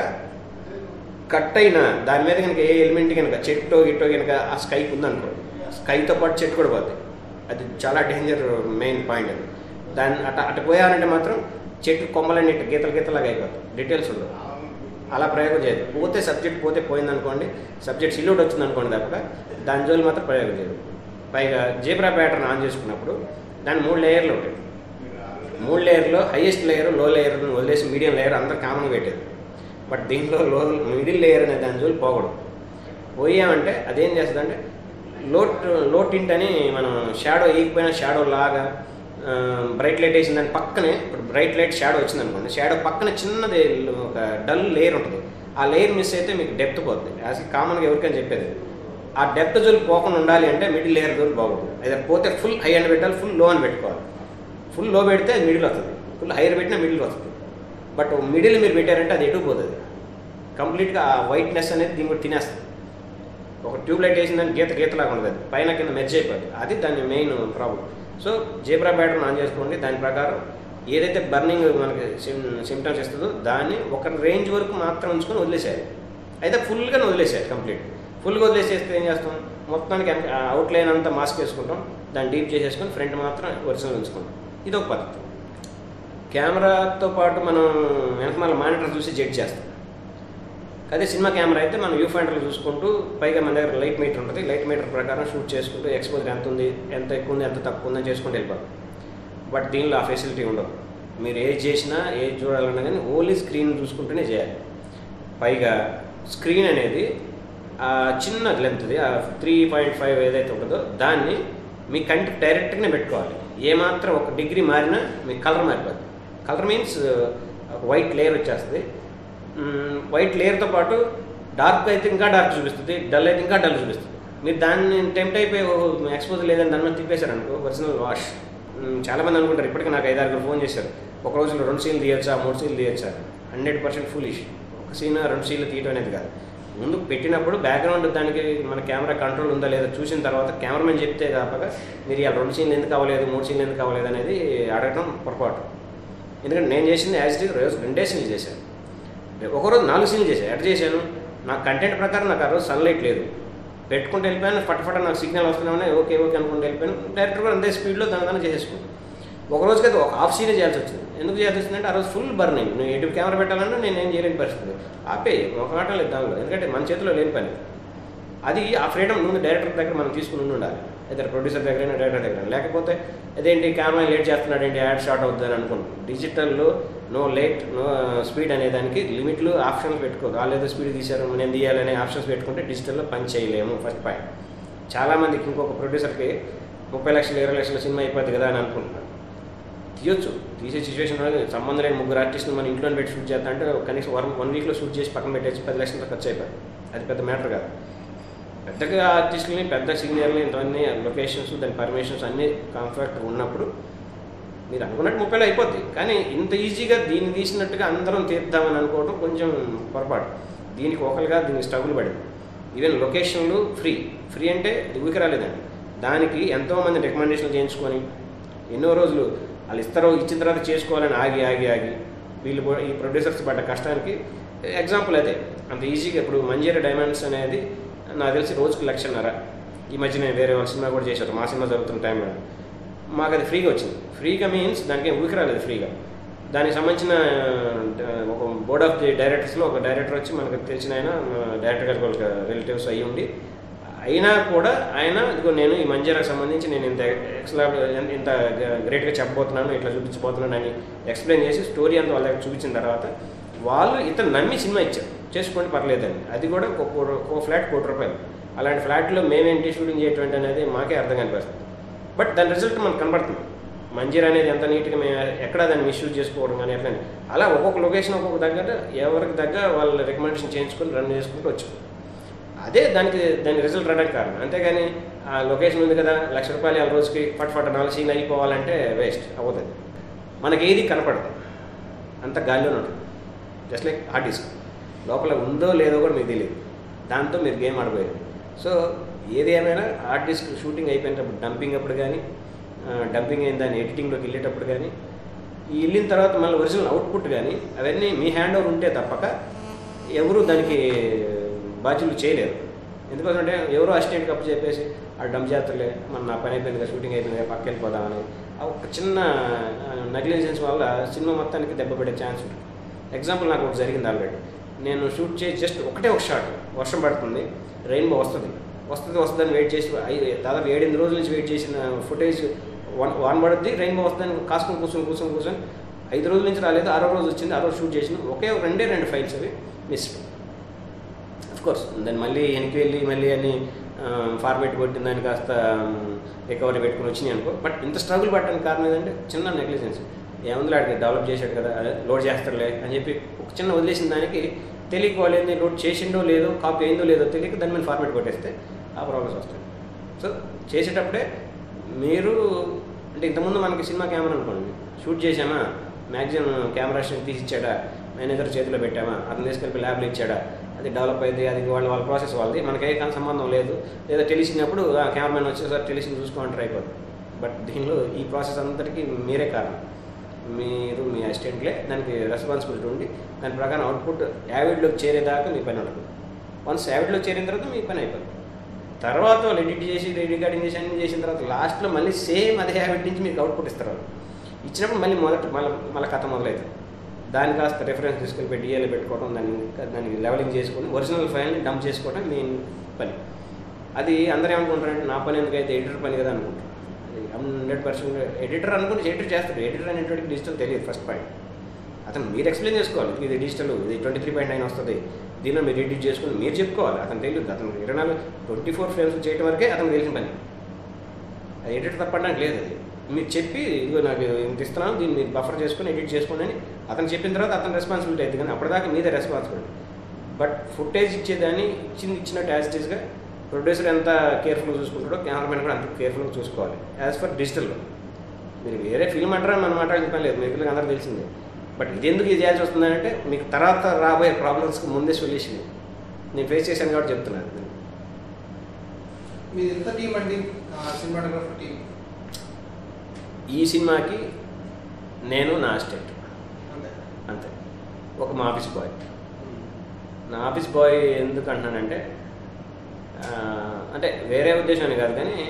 కట్ అయిన దాని మీద కనుక ఏ ఎలిమెంట్ కనుక చెట్టో గిట్టో కనుక ఆ స్కైకి ఉందనుకో స్కైతో పాటు చెట్టు కూడా పోతుంది అది చాలా డేంజర్ మెయిన్ పాయింట్ అది దాన్ని అట అటు పోయారంటే మాత్రం చెట్టు కొమ్మలన్నీ ఇట్ట గీతలు గీతలాగా అయిపోతాయి డీటెయిల్స్ ఉండవు అలా ప్రయోగం చేయదు పోతే సబ్జెక్ట్ పోతే పోయిందనుకోండి సబ్జెక్ట్ సిల్యూట్ వచ్చింది అనుకోండి తప్పక దాని జోలు మాత్రం ప్రయోగం చేయదు పైగా జీబ్రా ప్యాటర్న్ ఆన్ చేసుకున్నప్పుడు దాని మూడు లేయర్లు ఉంటాయి మూడు లేయర్లో హైయెస్ట్ లేయర్ లో లేయర్ వదిలేసి మీడియం లేయర్ అందరు కామన్గా పెట్టేది బట్ దీంట్లో లో మిడిల్ లేయర్ అనే దాని జోలు పోకూడదు పోయామంటే అదేం చేస్తుందంటే లో లో టింట్ అని మనం షాడో వేయకపోయినా షాడో లాగా బ్రైట్ లైట్ వేసిన దాని పక్కనే ఇప్పుడు బ్రైట్ లైట్ షాడో వచ్చింది అనుకోండి షాడో పక్కన చిన్నది ఒక డల్ లేయర్ ఉంటుంది ఆ లేయర్ మిస్ అయితే మీకు డెప్త్ పోతుంది యాజ్ కామన్గా ఎవరికైనా చెప్పేది ఆ డెప్త్ జోలు పోకుండా ఉండాలి అంటే మిడిల్ లేయర్ జోలు బాగుంటుంది అయితే పోతే ఫుల్ హై అని పెట్టాలి ఫుల్ లో అని పెట్టుకోవాలి ఫుల్ లో పెడితే అది మిడిల్ వస్తుంది ఫుల్ హైర్ పెట్టినా మిడిల్ వస్తుంది బట్ మిడిల్ మీరు పెట్టారంటే అది ఎటు పోతుంది కంప్లీట్గా ఆ వైట్నెస్ అనేది దీని కూడా తినేస్తుంది ఒక ట్యూబ్ లైట్ వేసిన దాన్ని గీత గీతలాగా ఉండదు అది పైన కింద మెర్జ్ అయిపోతుంది అది దాని మెయిన్ ప్రాబ్లం సో జీబ్రా బ్యాటర్ని ఆన్ చేసుకోండి దాని ప్రకారం ఏదైతే బర్నింగ్ మనకి సిమ్ సిమ్టమ్స్ ఇస్తుందో దాన్ని ఒక రేంజ్ వరకు మాత్రం ఉంచుకొని వదిలేసేయాలి అయితే ఫుల్గా వదిలేసేయాలి కంప్లీట్ ఫుల్గా వదిలేసేస్తే ఏం చేస్తాం మొత్తానికి అవుట్ లైన్ అంతా మాస్క్ వేసుకుంటాం దాన్ని డీప్ చేసేసుకొని ఫ్రంట్ మాత్రం ఒరిజినల్ ఉంచుకుంటాం ఇది ఒక పద్ధతి కెమెరాతో పాటు మనం వెనకమాల మానిటర్ చూసి జడ్జ్ చేస్తాం అదే సినిమా కెమెరా అయితే మనం వ్యూ ఫైండర్లో చూసుకుంటూ పైగా మన దగ్గర లైట్ మీటర్ ఉంటుంది లైట్ మీటర్ ప్రకారం షూట్ చేసుకుంటూ ఎక్స్పోజర్ ఎంత ఉంది ఎంత ఎక్కువ ఉంది ఎంత తక్కువ ఉందని చేసుకుంటూ వెళ్ళిపోతాం బట్ దీనిలో ఆ ఫెసిలిటీ ఉండదు మీరు ఏది చేసినా ఏది చూడాలన్నా కానీ ఓన్లీ స్క్రీన్ చూసుకుంటూనే చేయాలి పైగా స్క్రీన్ అనేది ఆ చిన్న లెంత్ది ఆ త్రీ పాయింట్ ఫైవ్ ఏదైతే ఉంటుందో దాన్ని మీ కంటికి డైరెక్ట్గానే పెట్టుకోవాలి ఏమాత్రం ఒక డిగ్రీ మారినా మీ కలర్ మారిపోద్ది కలర్ మీన్స్ వైట్ లేయర్ వచ్చేస్తుంది వైట్ లేయర్తో పాటు డార్క్ అయితే ఇంకా డార్క్ చూపిస్తుంది డల్ అయితే ఇంకా డల్ చూపిస్తుంది మీరు దాన్ని టెంప్ట్ అయిపోయి ఎక్స్పోజ్ లేదని దాని మీద తిప్పేశారు అనుకో ఒరిజినల్ వాష్ చాలామంది అనుకుంటారు ఇప్పటికీ నాకు ఐదారు ఫోన్ చేశారు ఒక రోజులో రెండు సీన్లు తీయచ్చా మూడు సీన్లు తీయచ్చా హండ్రెడ్ పర్సెంట్ ఫులిష్ ఒక సీన్ రెండు సీన్లు తీయటం అనేది కాదు ముందు పెట్టినప్పుడు బ్యాక్గ్రౌండ్ దానికి మన కెమెరా కంట్రోల్ ఉందా లేదా చూసిన తర్వాత కెమెరామెన్ చెప్తే కాక మీరు ఇలా రెండు సీన్లు ఎందుకు అవ్వలేదు మూడు సీన్లు ఎందుకు అవ్వలేదు అనేది అడగడం పొరపాటు ఎందుకంటే నేను చేసింది యాజ్ ఇట్ రోజు రెండే సీన్లు చేశాను ఒకరోజు నాలుగు సీన్లు చేశాను ఎట్ చేశాను నా కంటెంట్ ప్రకారం నాకు ఆ రోజు సన్లైట్ లేదు పెట్టుకుంటూ వెళ్ళిపోయాను ఫటఫట నాకు సిగ్నల్ వస్తున్నామని ఓకే ఓకే అనుకుంటూ వెళ్ళిపోయాను డైరెక్టర్ కూడా అంతే స్పీడ్లో దాని దాన్ని చేసేసుకున్నాను ఒక రోజుకి అయితే ఒక హాఫ్ సీనే చేయాల్సి వచ్చింది ఎందుకు చేయాల్సి వచ్చిందంటే ఆ రోజు ఫుల్ బర్నింగ్ నువ్వు ఎటు కెమెరా పెట్టాలన్నా నేను ఏం చేయలేని పరిస్థితి ఆపే ఒక ఆట లేదు దానిలో ఎందుకంటే మన చేతిలో లేని పని అది ఆ ఫ్రీడమ్ ముందు డైరెక్టర్ దగ్గర మనం తీసుకుని ఉండి ఉండాలి అయితే ప్రొడ్యూసర్ దగ్గర డైరెక్టర్ దగ్గర లేకపోతే అదేంటి కెమెరా లేట్ చేస్తున్నాడు ఏంటి యాడ్ షార్ట్ అవుతుంది అని అనుకుంటాం డిజిటల్లో నో లేట్ నో స్పీడ్ అనే దానికి లిమిట్లు ఆప్షన్స్ పెట్టుకోదు వాళ్ళు ఏదో స్పీడ్ తీశారు నేను తీయాలనే ఆప్షన్స్ పెట్టుకుంటే డిజిటల్లో పని చేయలేము ఫస్ట్ పాయింట్ చాలామందికి ఇంకొక ప్రొడ్యూసర్కి ముప్పై లక్షలు ఇరవై లక్షల సినిమా అయిపోద్ది కదా అని అనుకుంటున్నాను తీయొచ్చు తీసే సిచ్యువేషన్ సంబంధం లేని ముగ్గురు ఆర్టిస్టులు మన ఇంట్లో పెట్టి షూట్ చేస్తా అంటే కనీసం వన్ వన్ వీక్లో షూట్ చేసి పక్కన పెట్టేసి పది లక్షలతో ఖర్చు అయిపోయింది అది పెద్ద మ్యాటర్ కాదు పెద్దగా ఆర్టిస్టులని పెద్ద సీనియర్ని ఇంతవన్నీ లొకేషన్స్ దాని పర్మిషన్స్ అన్నీ కంఫర్ట్ ఉన్నప్పుడు మీరు అనుకున్నట్టు ముప్పైలో అయిపోద్ది కానీ ఇంత ఈజీగా దీన్ని తీసినట్టుగా అందరం తీద్దామని అనుకోవడం కొంచెం పొరపాటు దీనికి ఒకరిగా దీనికి స్ట్రగుల్ పడింది ఈవెన్ లొకేషన్లు ఫ్రీ ఫ్రీ అంటే ఊరికి రాలేదండి దానికి ఎంతోమంది రికమెండేషన్లు చేయించుకొని ఎన్నో రోజులు వాళ్ళు ఇస్తారో ఇచ్చిన తర్వాత చేసుకోవాలని ఆగి ఆగి ఆగి వీళ్ళు కూడా- ఈ ప్రొడ్యూసర్స్ పడ్డ కష్టానికి ఎగ్జాంపుల్ అదే అంత ఈజీగా ఇప్పుడు మంజీరా డైమండ్స్ అనేది నాకు తెలిసి రోజుకి లక్షన్నర ఈ మధ్యన వేరే వాళ్ళ సినిమా కూడా చేశారు మా సినిమా జరుగుతున్న టైంలో మాకు అది ఫ్రీగా వచ్చింది ఫ్రీగా మీన్స్ దానికి ఏం ఊరికి రాలేదు ఫ్రీగా దానికి సంబంధించిన ఆ, ఒక బోర్డ్ ఆఫ్ ది డైరెక్టర్స్లో ఒక డైరెక్టర్ వచ్చి మనకు తెలిసిన ఆయన మా డైరెక్టర్ గారికి వాళ్ళకి రిలేటివ్స్ అయ్యి ఉండి అయినా కూడా ఆయన ఇదిగో నేను ఈ మంజీరాకు సంబంధించి నేను ఇంత ఎక్స్లా ఇంత గ్రేట్గా చెప్పబోతున్నాను ఇట్లా చూపించబోతున్నాను అని ఎక్స్ప్లెయిన్ చేసి స్టోరీ అంతా వాళ్ళకి చూపించిన తర్వాత వాళ్ళు ఇతను నమ్మి సినిమా ఇచ్చారు చేసుకోండి పర్లేదని అది కూడా ఒక కోటి ఒక ఫ్లాట్ కోటి రూపాయలు అలాంటి ఫ్లాట్లో మేమేంటి షూటింగ్ చేయటం అనేది మాకే అర్థం కనిపిస్తుంది బట్ దాని రిజల్ట్ మనకు కనబడుతుంది మంజీరా అనేది ఎంత నీట్గా మేము ఎక్కడ దాన్ని మిస్యూజ్ చేసుకోవడం కానీ ఎట్లా అలా ఒక్కొక్క లొకేషన్ ఒక్కొక్క దగ్గర ఎవరికి దగ్గర వాళ్ళ రికమెండేషన్ చేయించుకొని రన్ చేసుకుంటూ వచ్చాం అదే దానికి దాని రిజల్ట్ రావడానికి కారణం అంతేగాని ఆ లొకేషన్ ఉంది కదా లక్ష రూపాయలు ఆ రోజుకి ఫట్ ఫట్ నాలుగు సీన్ అయిపోవాలంటే వేస్ట్ అవుతుంది మనకి ఏది కనపడదు అంత గాలిలోనే ఉంటుంది జస్ట్ లైక్ హార్డ్ డిస్క్ లోపల ఉందో లేదో కూడా మీకు తెలియదు దాంతో మీరు గేమ్ ఆడిపోయారు సో ఏది ఏమైనా హార్డ్ డిస్క్ షూటింగ్ అయిపోయినప్పుడు డంపింగ్ అప్పుడు కానీ డంపింగ్ అయిన దాన్ని ఎడిటింగ్లోకి వెళ్ళేటప్పుడు కానీ ఈ వెళ్ళిన తర్వాత మళ్ళీ ఒరిజినల్ అవుట్పుట్ కానీ అవన్నీ మీ హ్యాండ్ ఓవర్ ఉంటే తప్పక ఎవరు దానికి బాధ్యులు చేయలేరు ఎందుకంటే ఎవరో అసిస్టెంట్కి అప్పు చెప్పేసి ఆ డంప్ చేస్తలే మన నా పని అయిపోయింది కదా షూటింగ్ అయిపోయింది కదా పక్కకి వెళ్ళిపోదామని ఆ ఒక చిన్న నెగ్లిజెన్స్ వల్ల సినిమా మొత్తానికి దెబ్బ పడే ఛాన్స్ ఉంటుంది ఎగ్జాంపుల్ నాకు ఒకటి జరిగింది ఆల్రెడీ నేను షూట్ చేసి జస్ట్ ఒకటే ఒక షాట్ వర్షం పడుతుంది రెయిన్బో వస్తుంది వస్తుంది వస్తుందని వెయిట్ చేసి ఐ- దాదాపు ఏడెనిమిది రోజుల నుంచి వెయిట్ చేసిన ఫుటేజ్ వన్ వాన్ పడుద్ది రెయిన్బో వస్తుందని కాసుకొని కూర్చొని కూర్చొని కూర్చొని ఐదు రోజుల నుంచి రాలేదు ఆరో రోజు వచ్చింది ఆరో రోజు షూట్ చేసిన ఒకే ఒక రెండే రెండు ఫైల్స్ అవి మిస్ అఫ్ కోర్స్ దాన్ని మళ్ళీ వెనక్కి వెళ్ళి మళ్ళీ అన్ని ఫార్మేట్ కొట్టిన దాన్ని కాస్త రికవరీ పెట్టుకుని వచ్చినాయి అనుకో బట్ ఇంత స్ట్రగుల్ పట్టడానికి కారణం ఏంటంటే చిన్న నెగ్లిజెన్స్ ఏముంది ఆడికి డెవలప్ చేశాడు కదా అదే లోడ్ చేస్తాడులే అని చెప్పి ఒక చిన్న వదిలేసిన దానికి తెలియక వాళ్ళు ఏంది లోడ్ చేసిండో లేదో కాపీ అయిందో లేదో తెలియక దాని మీద ఫార్మేట్ కొట్టేస్తే ఆ ప్రాబ్లమ్స్ వస్తాయి సో చేసేటప్పుడే మీరు అంటే ఇంతకుముందు మనకి సినిమా కెమెరా అనుకోండి షూట్ చేసామా మ్యాక్సిమం కెమెరా స్టేషన్ తీసి ఇచ్చాడా మేనేజర్ చేతిలో పెట్టామా అతను తీసుకెళ్ళి ల్యాబ్లో ఇచ్చాడా అది డెవలప్ అయింది అది వాళ్ళ వాళ్ళ ప్రాసెస్ వాళ్ళది మనకి ఏ కానీ సంబంధం లేదు లేదా తెలిసినప్పుడు ఆ కెమెరామెన్ వచ్చేసరికి తెలిసి చూసుకోమంటారు అయిపోతుంది బట్ దీనిలో ఈ ప్రాసెస్ అంతటికీ మీరే కారణం మీరు మీ అసిస్టెంట్లే దానికి రెస్పాన్సిబిలిటీ ఉండి దాని ప్రకారం అవుట్పుట్ యావిడ్లోకి చేరేదాకా మీ పని ఉండదు వన్స్ యావిడ్లోకి చేరిన తర్వాత మీ పని అయిపోతుంది తర్వాత వాళ్ళు ఎడిట్ చేసి రికార్డింగ్ చేసి అన్ని చేసిన తర్వాత లాస్ట్లో మళ్ళీ సేమ్ అదే హ్యాబిట్ నుంచి మీకు అవుట్పుట్ ఇస్తారు వాళ్ళు ఇచ్చినప్పుడు మళ్ళీ మొదట మళ్ళీ మళ్ళీ కథ మొదలవుతుంది దాని కాస్త రెఫరెన్స్ తీసుకెళ్ళి డిఏలో పెట్టుకోవడం దాన్ని దానికి లెవలింగ్ చేసుకొని ఒరిజినల్ ఫైల్ని డంప్ చేసుకోవడం మెయిన్ పని అది అందరూ ఏమనుకుంటారంటే నా పని ఎందుకైతే ఎడిటర్ పని కదా అనుకుంటారు అది హండ్రెడ్ పర్సెంట్ ఎడిటర్ అనుకుంటే ఎడిటర్ చేస్తాడు ఎడిటర్ అనేటువంటి డిజిటల్ తెలియదు ఫస్ట్ పాయింట్ అతను మీరు ఎక్స్ప్లెయిన్ చేసుకోవాలి ఇది డిజిటల్ ఇది ట్వంటీ త్రీ పాయింట్ నైన్ వస్తుంది దీనిలో మీరు ఎడిట్ చేసుకుని మీరు చెప్పుకోవాలి అతను తెలియదు అతను ఇరవై నాలుగు ట్వంటీ ఫోర్ ఫ్రేమ్స్ చేయడం వరకే అతను తెలిసిన పని అది ఎడిటర్ తప్పడానికి లేదు అది మీరు చెప్పి ఇదిగో నాకు ఇంత ఇస్తున్నాను దీన్ని మీరు బఫర్ చేసుకొని ఎడిట్ చేసుకోండి అని అతను చెప్పిన తర్వాత అతని రెస్పాన్సిబిలిటీ అవుతుంది కానీ అప్పటిదాకా మీదే రెస్పాన్సిబిలిటీ బట్ ఫుటేజ్ ఇచ్చేదాన్ని ఇచ్చింది ఇచ్చినట్టు యాజ్ ఇట్ ఈస్గా ప్రొడ్యూసర్ ఎంత కేర్ఫుల్గా చూసుకుంటాడో కెమెరామెన్ కూడా అంత కేర్ఫుల్గా చూసుకోవాలి యాజ్ ఫర్ డిజిటల్లో మీరు వేరే ఫిల్మ్ అంటారా మనం మాట్లాడే పని లేదు మీకు అందరూ తెలిసిందే బట్ ఇది ఎందుకు ఇది చేయాల్సి వస్తుందంటే మీకు తర్వాత రాబోయే ప్రాబ్లమ్స్కి ముందే సొల్యూషన్ నేను ఫేస్ చేశాను కాబట్టి చెప్తున్నాను
మీది ఎంత టీం అండి సినిమాటోగ్రఫర్ టీం
ఈ సినిమాకి నేను నా అసిస్టెంట్
అంతే
అంతే ఒక మా ఆఫీస్ బాయ్ నా ఆఫీస్ బాయ్ ఎందుకు అంటున్నానంటే ఆ, అంటే వేరే ఉద్దేశం అని కాదు కానీ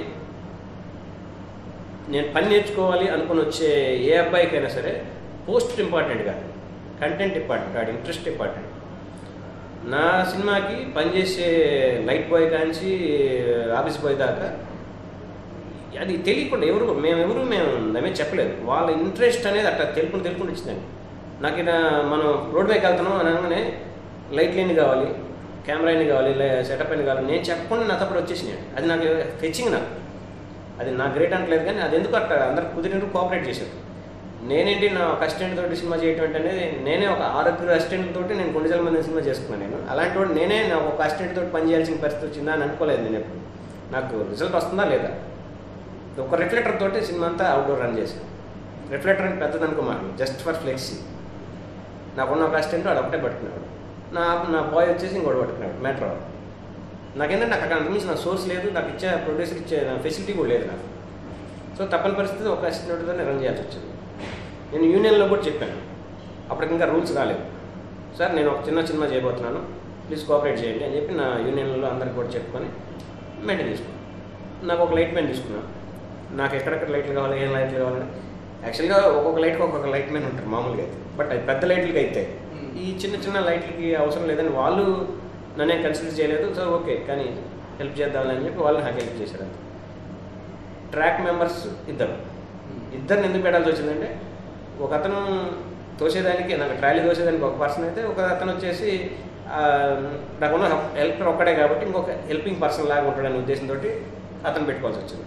నేను పని నేర్చుకోవాలి అనుకుని వచ్చే ఏ అబ్బాయికైనా సరే పోస్ట్ ఇంపార్టెంట్ కాదు కంటెంట్ ఇంపార్టెంట్ వాడి ఇంట్రెస్ట్ ఇంపార్టెంట్ నా సినిమాకి పనిచేసే light boy Kanchi office boy దాకా అది తెలియకుండా ఎవరు మేమెవరు మేము దాని మీద చెప్పలేదు వాళ్ళ ఇంట్రెస్ట్ అనేది అట్లా తెలుపుని తెలుపుని ఇచ్చిందండి నాకు ఇలా మనం రోడ్ పైకి వెళ్తున్నాం అని అనగానే లైట్ లేని కావాలి కెమెరా అయిన కావాలి సెటప్ అయిన కావాలి నేను చెప్పకుండా నా తప్పుడు వచ్చేసినాయి అది నాకు ఫెచ్చింగ్ నాకు అది నా గ్రేట్ అంటలేదు కానీ అది ఎందుకు అట్లా అందరు కుదిరినట్టు కోఆపరేట్ చేశారు నేనేంటి నా ఒక అసిస్టెంట్ తోటి సినిమా చేయటం అంటే అనేది నేనే ఒక ఆరుగురు అసిస్టెంట్ తోటి నేను కొన్ని వేల మంది సినిమా చేసుకున్నాను నేను అలాంటి వాడు నేనే నా ఒక అసిస్టెంట్ తోటి పని చేయాల్సిన పరిస్థితి వచ్చిందా అని అనుకోలేదు నేను ఎప్పుడు నాకు రిజల్ట్ వస్తుందా లేదా ఒక రిఫ్లెక్టర్ తోటి సినిమా అంతా అవుట్డోర్ రన్ చేశాను రిఫ్లెక్టర్ అంటే పెద్దది అనుకోమాట జస్ట్ ఫర్ ఫ్లెక్సీ నాకున్న ఒక అసిస్టెంట్ వాడు ఒకటే పట్టుకున్నాడు నా నా బాయ్ వచ్చేసి ఇంకోటి పట్టుకున్నాడు మెట్రో నాకేంటంటే నాకు అక్కడ అంతమించి నా సోర్స్ లేదు నాకు ఇచ్చే ప్రొడ్యూసర్ ఇచ్చే ఫెసిలిటీ కూడా లేదు నాకు సో తప్పని పరిస్థితి ఒక అసిస్టెంట్తో రన్ చేయాల్సి వచ్చింది నేను యూనియన్లో కూడా చెప్పాను అప్పటికి ఇంకా రూల్స్ రాలేదు సార్ నేను ఒక చిన్న సినిమా చేయబోతున్నాను ప్లీజ్ కోఆపరేట్ చేయండి అని చెప్పి నా యూనియన్లో అందరికి కూడా చెప్పుకొని మెయింటైన్ చేసుకున్నాను నాకు ఒక లైట్ మ్యాన్ తీసుకున్నాను నాకు ఎక్కడెక్కడ లైట్లు కావాలి ఏం లైట్లు కావాలని యాక్చువల్గా ఒక్కొక్క లైట్కి ఒక్కొక్క లైట్ మ్యాన్ ఉంటారు మామూలుగా అయితే బట్ అది పెద్ద లైట్లకి అయితే ఈ చిన్న చిన్న లైట్లకి అవసరం లేదని వాళ్ళు నన్నే కన్సిడర్ చేయలేదు సో ఓకే కానీ హెల్ప్ చేద్దామని చెప్పి వాళ్ళు నాకు హెల్ప్ చేశారు అంతే ట్రాక్ మెంబర్స్ ఇద్దరు ఇద్దరిని ఎందుకు పెట్టాల్సి వచ్చిందంటే ఒక అతను తోసేదానికి నాకు ట్రాలీ తోసేదానికి ఒక పర్సన్ అయితే ఒక అతను వచ్చేసి ఆ, నాకున్న హెల్పర్ ఒక్కడే కాబట్టి ఇంకొక హెల్పింగ్ పర్సన్ లాగా ఉంటాడనే ఉద్దేశంతో అతను పెట్టుకోవాల్సి వచ్చింది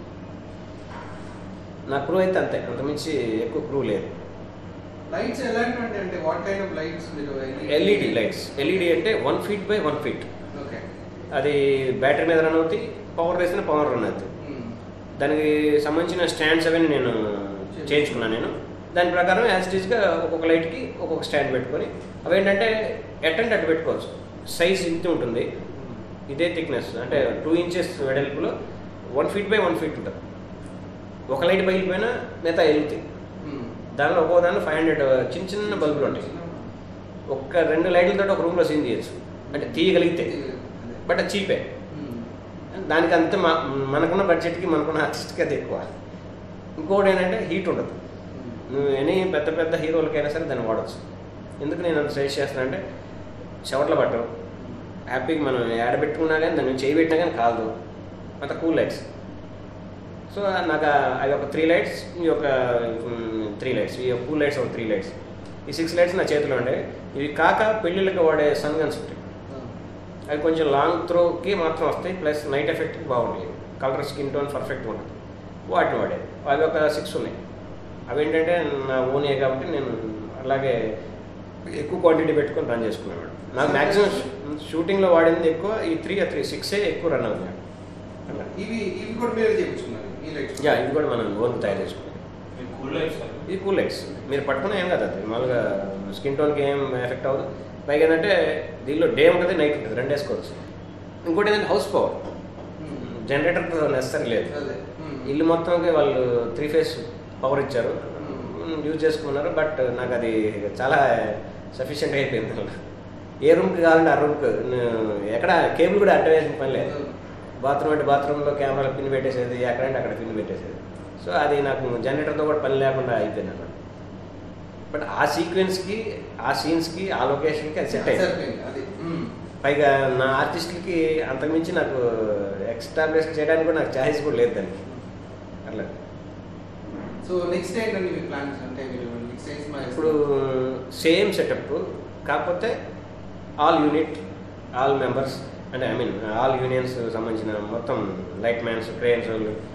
నా క్రూ అయితే అంతే అంతమించి ఎక్కువ క్రూ లేదు
లైట్స్ ఎలాంటి అంటే వాట్ కైండ్ ఆఫ్ లైట్స్ మీరు
ఎల్ఈడి లైట్స్ ఎల్ఈడి అంటే one feet by one feet
okay
అది బ్యాటరీ మీద రన్ అవుతాయి పవర్ వేసిన పవర్ రన్ అవుతుంది దానికి సంబంధించిన స్టాండ్స్ అవన్నీ నేను చేయించుకున్నాను నేను దాని ప్రకారం యాజ్ టీజ్గా ఒక్కొక్క లైట్కి ఒక్కొక్క స్టాండ్ పెట్టుకొని అవి ఏంటంటే ఎట్టంటే అటు పెట్టుకోవచ్చు సైజ్ ఇంత ఉంటుంది ఇదే థిక్నెస్ అంటే టూ ఇంచెస్ వెడల్పులో one feet by one feet ఉంటుంది ఒక లైట్ పగిలిపోయినా మిగతా వెళ్తాయి దానిలో ఒక్కో దానిలో ఫైవ్ హండ్రెడ్ చిన్న చిన్న బల్బులు ఉంటాయి ఒక్క రెండు లైట్లతో ఒక రూమ్లో సీన్ తీయచ్చు అంటే తీయగలిగితే బట్ అది చీపే దానికి అంత మా మనకున్న బడ్జెట్కి మనకున్న ఆర్టిస్ట్కి అది ఎక్కువ ఇంకోటి ఏంటంటే హీట్ ఉండదు నువ్వు ఎనీ పెద్ద పెద్ద హీరోలకైనా సరే దాన్ని వాడచ్చు ఎందుకు నేను అంత సజెస్ట్ చేస్తానంటే చెవట్ల పట్టవు హ్యాపీగా మనం ఆడబెట్టుకున్నా కానీ దాన్ని చేయి పెట్టినా కానీ కాదు అంత కూల్ లైట్స్ సో నాకు ఆ- అవి ఒక త్రీ లైట్స్ ఈ ఒక త్రీ లైట్స్ ఈ కూల్ లైట్స్ ఒక త్రీ లైట్స్ ఈ సిక్స్ లైట్స్ నా చేతిలో ఉండే ఇవి కాక పెళ్ళిళ్ళకి వాడే సన్ గన్స్ ఉంటాయి అవి కొంచెం లాంగ్ త్రోకి మాత్రం వస్తాయి ప్లస్ నైట్ ఎఫెక్ట్కి బాగుంటాయి కలర్ స్కిన్ టోన్ పర్ఫెక్ట్గా ఉంటుంది వాటిని వాడే అవి ఒక సిక్స్ ఉన్నాయి అవి ఏంటంటే నా ఓనే కాబట్టి నేను అలాగే ఎక్కువ క్వాంటిటీ పెట్టుకొని రన్ చేసుకున్నాను మేడం నాకు మ్యాక్సిమం షూటింగ్లో వాడింది ఎక్కువ ఈ త్రీ ఆ త్రీ సిక్సే ఎక్కువ రన్ అవుతుంది అలా
ఇవి ఇవి కూడా మీరే చేయించుకున్నారు ఈ లైట్స్
యా ఇది కూడా మనం ఓన్ తయారు చేసుకున్నాం
కూల్ లైఫ్ సార్
ఇది కూల్ లైట్స్ మీరు పట్టుకున్న ఏం కదా అది మామూలుగా స్కిన్ టోన్కి ఏం ఎఫెక్ట్ అవ్వదు పైగా ఏంటంటే దీనిలో డే ఉంటుంది నైట్ ఉంటుంది రెండు వేసుకోవచ్చు ఇంకోటి ఏంటంటే హౌస్ పవర్ జనరేటర్ నెసరీ లేదు
అదే
ఇల్లు మొత్తంకి వాళ్ళు త్రీ ఫేస్ పవర్ ఇచ్చారు యూజ్ చేసుకున్నారు బట్ నాకు అది చాలా సఫిషియెంట్ అయిపోయింది అలా. ఏ రూమ్కి కావాలంటే ఆ రూమ్కి ఎక్కడ కేబుల్ కూడా అడ్డ వేసిన పని లేదు బాత్రూమ్ అంటే బాత్రూంలో కెమెరా పిన్ పెట్టేసేది ఎక్కడంటే అక్కడ పిన్ పెట్టేసేది సో అది నాకు జనరేటర్తో కూడా పని లేకుండా అయిపోయింది అన్నమాట బట్ ఆ సీక్వెన్స్కి ఆ సీన్స్కి ఆ లొకేషన్కి అది సెట్ అయింది
సరిపోయింది అది
పైగా నా ఆర్టిస్ట్లకి అంతకుమించి నాకు ఎక్స్టాబ్లిష్ చేయడానికి కూడా నాకు ఛాయిస్ కూడా లేదు దానికి అట్లా
సో నెక్స్ట్ ఏంటండి మీ ప్లాన్స్ అంటే మీరు నెక్స్ట్ ఏం మా
ఇప్పుడు సేమ్ సెటప్ కాకపోతే ఆల్ యూనిట్ ఆల్ మెంబర్స్ అంటే ఐ మీన్ ఆల్ యూనియన్స్ సంబంధించిన మొత్తం light mans cranes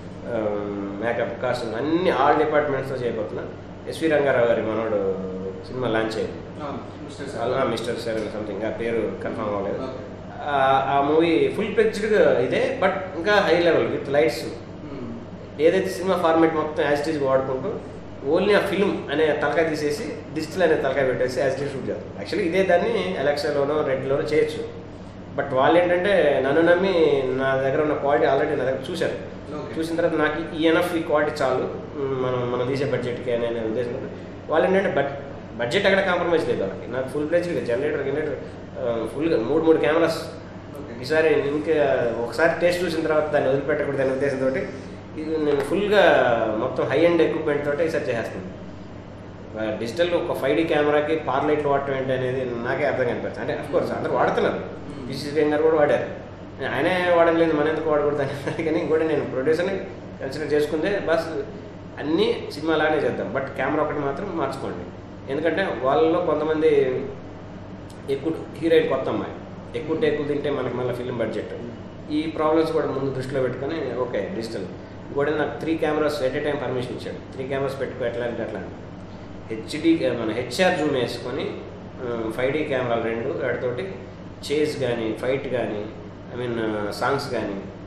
makeup costume అన్ని ఆల్ డిపార్ట్మెంట్స్తో చేయబోతున్నా ఎస్వి రంగారావు గారి మనోడు సినిమా లాంచ్ అయింది
mister sir
mister seven something ఆ పేరు కన్ఫర్మ్ అవ్వలేదు
Okay.
ఆ- ఆ మూవీ ఫుల్ ప్లెక్స్డ్గా ఇదే బట్ ఇంకా హై లెవెల్ విత్ లైట్స్ ఏదైతే సినిమా ఫార్మేట్ మొత్తం యాజ్ టీజ్ వాడుకుంటూ ఓన్లీ ఆ ఫిల్మ్ అనే తలకాయ తీసేసి డిజిటల్ అనే తలకాయ పెట్టేసి యాజ్ టీజ్ షూట్ చేస్తారు యాక్చువల్లీ ఇదే దాన్ని అలెక్సాలోనో రెడ్లోనో చేయొచ్చు బట్ వాళ్ళు ఏంటంటే నన్ను నమ్మి నా దగ్గర ఉన్న క్వాలిటీ ఆల్రెడీ నా దగ్గర చూశారు
Okay.
చూసిన తర్వాత నాకు ఈ ఎనఫ్ ఈ క్వాలిటీ చాలు మ్, మనం మనం తీసే బడ్జెట్కి అనే ఉద్దేశంతో వాళ్ళు ఏంటంటే బడ్ బడ్జెట్ అక్కడ కాంప్రమైజ్ లేదు వాళ్ళకి నాకు ఫుల్ ప్లేజ్గా జనరేటర్ జనరేటర్ ఫుల్గా మూడు మూడు కెమెరాస్
ఓకే
ఈసారి ఇంకా ఒకసారి టేస్ట్ చూసిన తర్వాత దాన్ని వదిలిపెట్టకూడదు అనే ఉద్దేశంతో ఇది నేను ఫుల్గా మొత్తం హై అండ్ ఎక్విప్మెంట్ తోటి ఈసారి చేసేస్తాను డిజిటల్ ఒక ఫైవ్ డీ కెమెరాకి పార్ లైట్లు వాడటం ఏంటి అనేది నాకే అర్థం కనిపిస్తుంది అంటే కోర్స్ అందరూ వాడుతున్నారు పిసిసి గారు కూడా వాడారు ఆయనే వాడలేదు మన ఎందుకు వాడకూడదు అని కానీ ఇంకోటి నేను ప్రొడ్యూసర్ని కన్సిడర్ చేసుకుందే బస్ అన్నీ సినిమా లాగానే చేద్దాం బట్ కెమెరా ఒకటి మాత్రం మార్చుకోండి ఎందుకంటే వాళ్ళలో కొంతమంది ఎక్కువ హీరోయిన్ కొత్త అమ్మాయి ఎక్కువ టేకులు తింటే మనకి మళ్ళీ ఫిల్మ్ బడ్జెట్ ఈ ప్రాబ్లమ్స్ కూడా ముందు దృష్టిలో పెట్టుకొని ఓకే డిజిటల్ ఇంకోటి నాకు three cameras at a time permission ఇచ్చాడు త్రీ కెమెరాస్ పెట్టుకో ఎట్లా అంటే అట్లా హెచ్డి మన హెచ్ఆర్ జూమ్ వేసుకొని ఫైవ్ డీ కెమెరాలు రెండు వాటితోటి చేజ్ కానీ ఫైట్ కానీ ఐ మీన్ సాంగ్స్ కానీ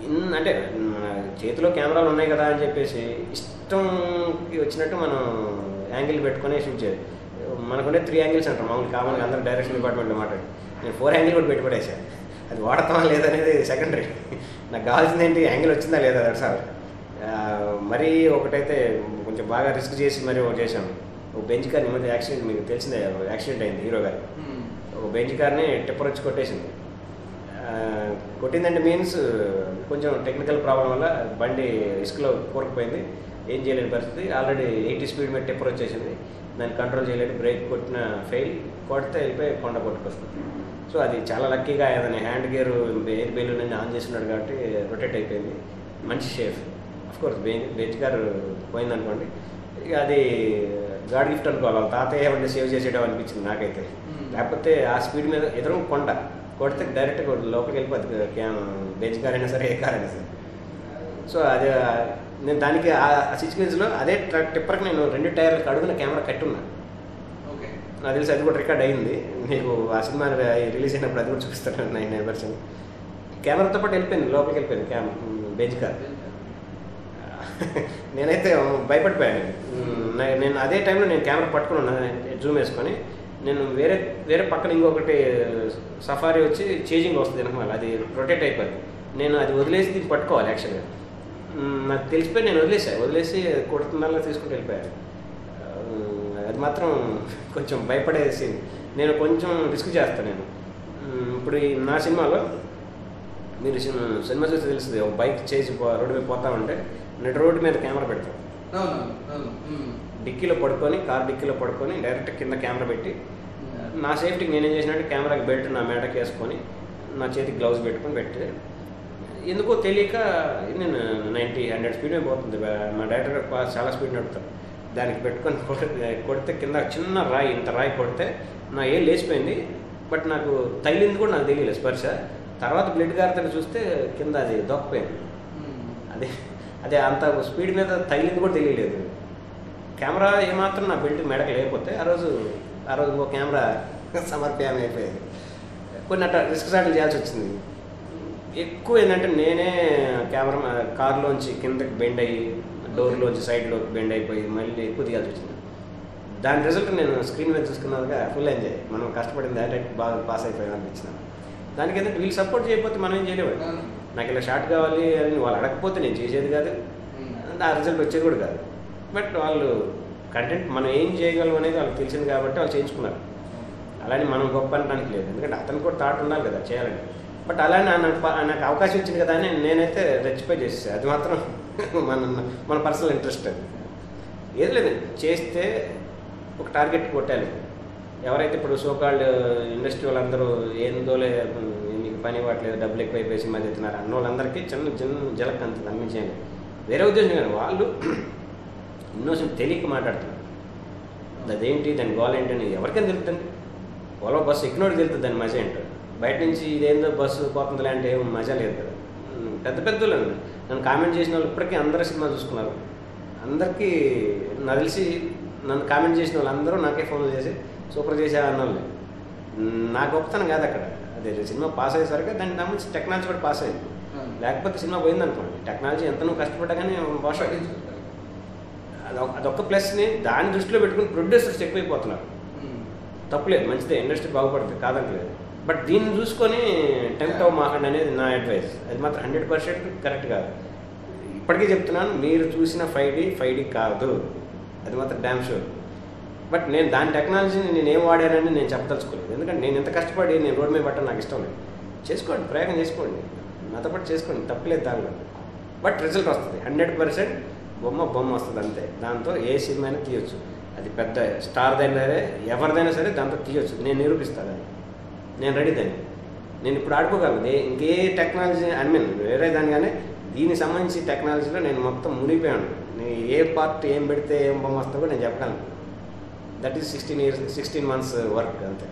ఇన్ అంటే మన చేతిలో కెమెరాలు ఉన్నాయి కదా అని చెప్పేసి ఇష్టంకి వచ్చినట్టు మనం యాంగిల్ పెట్టుకొని షూట్ చేయాలి మనకుండే త్రీ యాంగిల్స్ అంటారు మామూలు కామన్గా అందరూ డైరెక్షన్ డిపార్ట్మెంట్లో మాట్లాడి నేను ఫోర్ యాంగిల్ కూడా పెట్టి పడేసా అది వాడతామా లేదనేది సెకండరీ నాకు కావాల్సింది ఏంటి యాంగిల్ వచ్చిందా లేదా అది సార్ మరీ ఒకటైతే కొంచెం బాగా రిస్క్ చేసి మరీ ఒకటి చేశాను ఒక బెంచ్ కార్ ఈ మధ్య యాక్సిడెంట్ మీకు తెలిసిందే యాక్సిడెంట్ అయింది హీరో గారు
మ్మ్.
ఒక బెంచ్ కార్ని టిప్పర్ వచ్చి కొట్టేసింది ఆ, కొట్టిందంటే మీన్స్ కొంచెం టెక్నికల్ ప్రాబ్లం వల్ల బండి ఇసుకలో కూరకపోయింది ఏం చేయలేని పరిస్థితి ఆల్రెడీ ఎయిటీ స్పీడ్ మీద టిప్పర్ వచ్చేసింది దాన్ని కంట్రోల్ చేయలేని బ్రేక్ కొట్టిన ఫెయిల్ కొడితే వెళ్ళిపోయి కొండ కొట్టుకొస్తుంది సో అది చాలా లక్కీగా ఆయన హ్యాండ్ గేర్ ఎయిర్ బెలూన్ అన్ని ఆన్ చేస్తున్నాడు కాబట్టి రొటేట్ అయిపోయింది మంచి shape of course bench bench car పోయిందనుకోండి ఇక అది గాడ్ గిఫ్ట్ అనుకోవాలి వాళ్ళ తాతయ్య ఏమంటే సేవ్ చేసేయడం అనిపించింది నాకైతే
మ్మ్.
లేకపోతే ఆ స్పీడ్ మీద ఎదురు కొండ కొడితే డైరెక్ట్గా లోపలికి వెళ్ళిపోద్ది క్యామ్ బెంచ్ కార్ అయినా సరే ఏ కార్ అయినా సరే సో అది ఆ, నేను దానికి ఆ సిచ్యువేషన్లో అదే ట్రక్ టిప్పర్కి నేను రెండు టైర్లకు అడుగున కెమెరా కట్టున్నా
ఓకే
నాకు తెలిసి అది కూడా రికార్డ్ అయింది నీకు ఆ సినిమా రిలీజ్ అయినప్పుడు అది కూడా చూపిస్తాను నైన్ నైన్ పర్సెంట్ కెమెరాతో పాటు వెళ్ళిపోయింది లోపలికి వెళ్ళిపోయింది క్యామ్ బెంచ్ కార్ నేనైతే భయపడిపోయాను మ్మ్. నే- నేను అదే టైంలో నేను కెమెరా పట్టుకుని ఉన్నాను జూమ్ వేసుకొని నేను వేరే వేరే పక్కన ఇంకొకటి సఫారీ వచ్చి చేంజింగ్ వస్తుంది వెనకమాల అది రొటేట్ అయిపోద్ది నేను అది వదిలేసి దీన్ని పట్టుకోవాలి యాక్చువల్గా మ్మ్. నాకు తెలిసిపోయి నేను వదిలేసాను వదిలేసి కొడుతుందల్లా తీసుకుంటూ వెళ్ళిపోయాను ఆ, అది మాత్రం కొంచెం భయపడే సీన్ నేను కొంచెం రిస్క్ చేస్తాను నేను మ్మ్. ఇప్పుడు ఈ నా సినిమాలో మీరు సినిమా సినిమా చూస్తే తెలుస్తుంది ఒక బైక్ చేసి పో- రోడ్డు మీద పోతా ఉంటే నెట్ రోడ్డు మీద కెమెరా పెడతాం
అవును అవును మ్మ్.
డిక్కీలో పడుకొని కార్ డిక్కీలో పడుకొని డైరెక్ట్ కింద కెమెరా పెట్టి నా సేఫ్టీకి నేనేం చేసినట్టు కెమెరాకి బెల్ట్ నా మేడకి వేసుకొని నా చేతికి గ్లౌజ్ పెట్టుకొని పెట్టి ఎందుకో తెలియక నేను నైంటీ హండ్రెడ్ స్పీడ్ మీద పోతుంది బా- మా డైరెక్టర్ గారు పా- చాలా స్పీడ్ నడుపుతారు దానికి పెట్టుకొని కొడితే కొడితే కింద చిన్న రాయి ఇంత రాయి కొడితే నా ఏం లేచిపోయింది బట్ నాకు తగిలింది కూడా నాకు తెలియలేదు స్పర్శ తర్వాత బ్లడ్ గారితో చూస్తే కింద అది దొక్కిపోయింది
మ్మ్.
అదే అదే అంత స్పీడ్ మీద తగిలింది కూడా తెలియలేదు కెమెరా ఏమాత్రం నా బెల్ట్ మెడకి లేకపోతే ఆ రోజు ఆ రోజు ఇంకో కెమెరా సమర్పయామి అయిపోయేది కొన్ని అట్లా రిస్క్ సాట్లు చేయాల్సి వచ్చింది ఎక్కువ ఏంటంటే నేనే కెమెరా కార్లోంచి కిందకి బెండ్ అయ్యి డోర్లోంచి సైడ్లోకి బెండ్ అయిపోయి మళ్ళీ ఎక్కువ తీయాల్సి వచ్చింది దాని రిజల్ట్ నేను స్క్రీన్ మీద చూసుకున్నాక ఫుల్ ఎంజాయ్ మనం కష్టపడింది డైరెక్ట్ బాగా పాస్ అయిపోయాం అనిపించింది దానికి ఏంటంటే వీళ్ళు సపోర్ట్ చేయకపోతే మనం ఏం చేయలేము
అవును.
నాకు ఇలా షార్ట్ కావాలి అని వాళ్ళు అడగకపోతే నేను చేసేది కాదు
మ్మ్.
ఆ రిజల్ట్ వచ్చేది కూడా కాదు బట్ వాళ్ళు కంటెంట్ మనం ఏం చేయగలం అనేది వాళ్ళకి తెలిసింది కాబట్టి వాళ్ళు చేయించుకున్నారు అలానే మనం గొప్ప అనడానికి లేదు ఎందుకంటే అతనికి కూడా థాట్ ఉండాలి కదా చేయాలని బట్ అలానే నాకు ప- నాకు అవకాశం వచ్చింది కదా అని నేనైతే రెచ్చిపోయి చేసేసాను అది మాత్రం మన మన పర్సనల్ ఇంట్రెస్ట్ అది ఏది లేదు చేస్తే ఒక టార్గెట్ కొట్టాలి ఎవరైతే ఇప్పుడు సోకాల్డ్ ఇండస్ట్రీ వాళ్ళందరూ ఏందోలే మీకు పని ఇవ్వట్లేదు డబ్బులు ఎక్కువ అయిపోయి సినిమా చెప్తున్నారు అన్న వాళ్ళందరికీ చిన్న చిన్న జలక్ అంత అనిపించేయండి వేరే ఉద్దేశం కానీ వాళ్ళు ఇన్నోసెంట్ తెలియక మాట్లాడుతున్నారు అదేంటి దాని గోల్ ఏంటి అని ఎవరికైనా తెలుస్తుంది ఓలో బస్సు ఎక్కినోడికి తెలుస్తుంది దాని మజా ఏంటో బయట నుంచి ఇదేందో బస్సు పోతుందిలే అంటే ఏం మజా లేదు కదా ఉమ్, పెద్ద పెద్ద వాళ్ళు నన్ను కామెంట్ చేసిన వాళ్ళు ఇప్పటికీ అందరూ సినిమా చూసుకున్నారు అందరికీ నాకు తెలిసి నన్ను కామెంట్ చేసిన వాళ్ళందరూ నాకే ఫోన్ చేసి సూపర్ చేసే అన్నోళ్ళే ఉమ్, నా గొప్పతనం కాదు అక్కడ అదే సినిమా పాస్ అయ్యేసరికి దానికి సంబంధించి టెక్నాలజీ కూడా పాస్ అయింది
అవును.
లేకపోతే సినిమా పోయిందనుకోండి టెక్నాలజీ ఎంత నువ్వు కష్టపడ్డా కానీ భాష
పట్టించుకోవాలి.
అదొక అదొక ప్లస్ని దాన్ని దృష్టిలో పెట్టుకుని ప్రొడ్యూసర్స్ ఎక్కువైపోతున్నారు
మ్మ్.
తప్పులేదు మంచిదే ఇండస్ట్రీ బాగుపడుతుంది కాదంటలేదు బట్ దీన్ని చూసుకొని టెంప్ట్ అవ్వ మాకండి అనేది నా అడ్వైస్ అది మాత్రం హండ్రెడ్ పర్సెంట్ కరెక్ట్ కాదు ఇప్పటికీ చెప్తున్నాను మీరు చూసిన ఫైవ్ డి ఫైవ్ డి కాదు అది మాత్రం డ్యామ్ షూర్ బట్ నేను దాని టెక్నాలజీని నేను ఏం వాడానని నేను చెప్పదలుచుకోలేదు ఎందుకంటే నేను ఎంత కష్టపడి నేను రోడ్ మీద పట్టడం నాకు ఇష్టం లేదు చేసుకోండి ప్రయోగం చేసుకోండి నాతో పాటు చేసుకోండి తప్పలేదు దానిలో బట్ రిజల్ట్ వస్తుంది హండ్రెడ్ పర్సెంట్ బొమ్మ బొమ్మ వస్తుంది అంతే దాంతో ఏ సినిమా అయినా తీయొచ్చు అది పెద్ద స్టార్దైనా సరే ఎవరిదైనా సరే దాంతో తీయొచ్చు నేను నిరూపిస్తాను అది నేను రెడీ దాన్ని నేను ఇప్పుడు ఆడుకోగలను ఏ- ఇంకే టెక్నాలజీ ఐ మీన్ వేరే దాని కానీ దీనికి సంబంధించి టెక్నాలజీలో నేను మొత్తం మునిగిపోయాను నేను ఏ పార్ట్ ఏం పెడితే ఏం బొమ్మ వస్తుందో కూడా నేను చెప్పగలను that is sixteen years sixteen months work అంతే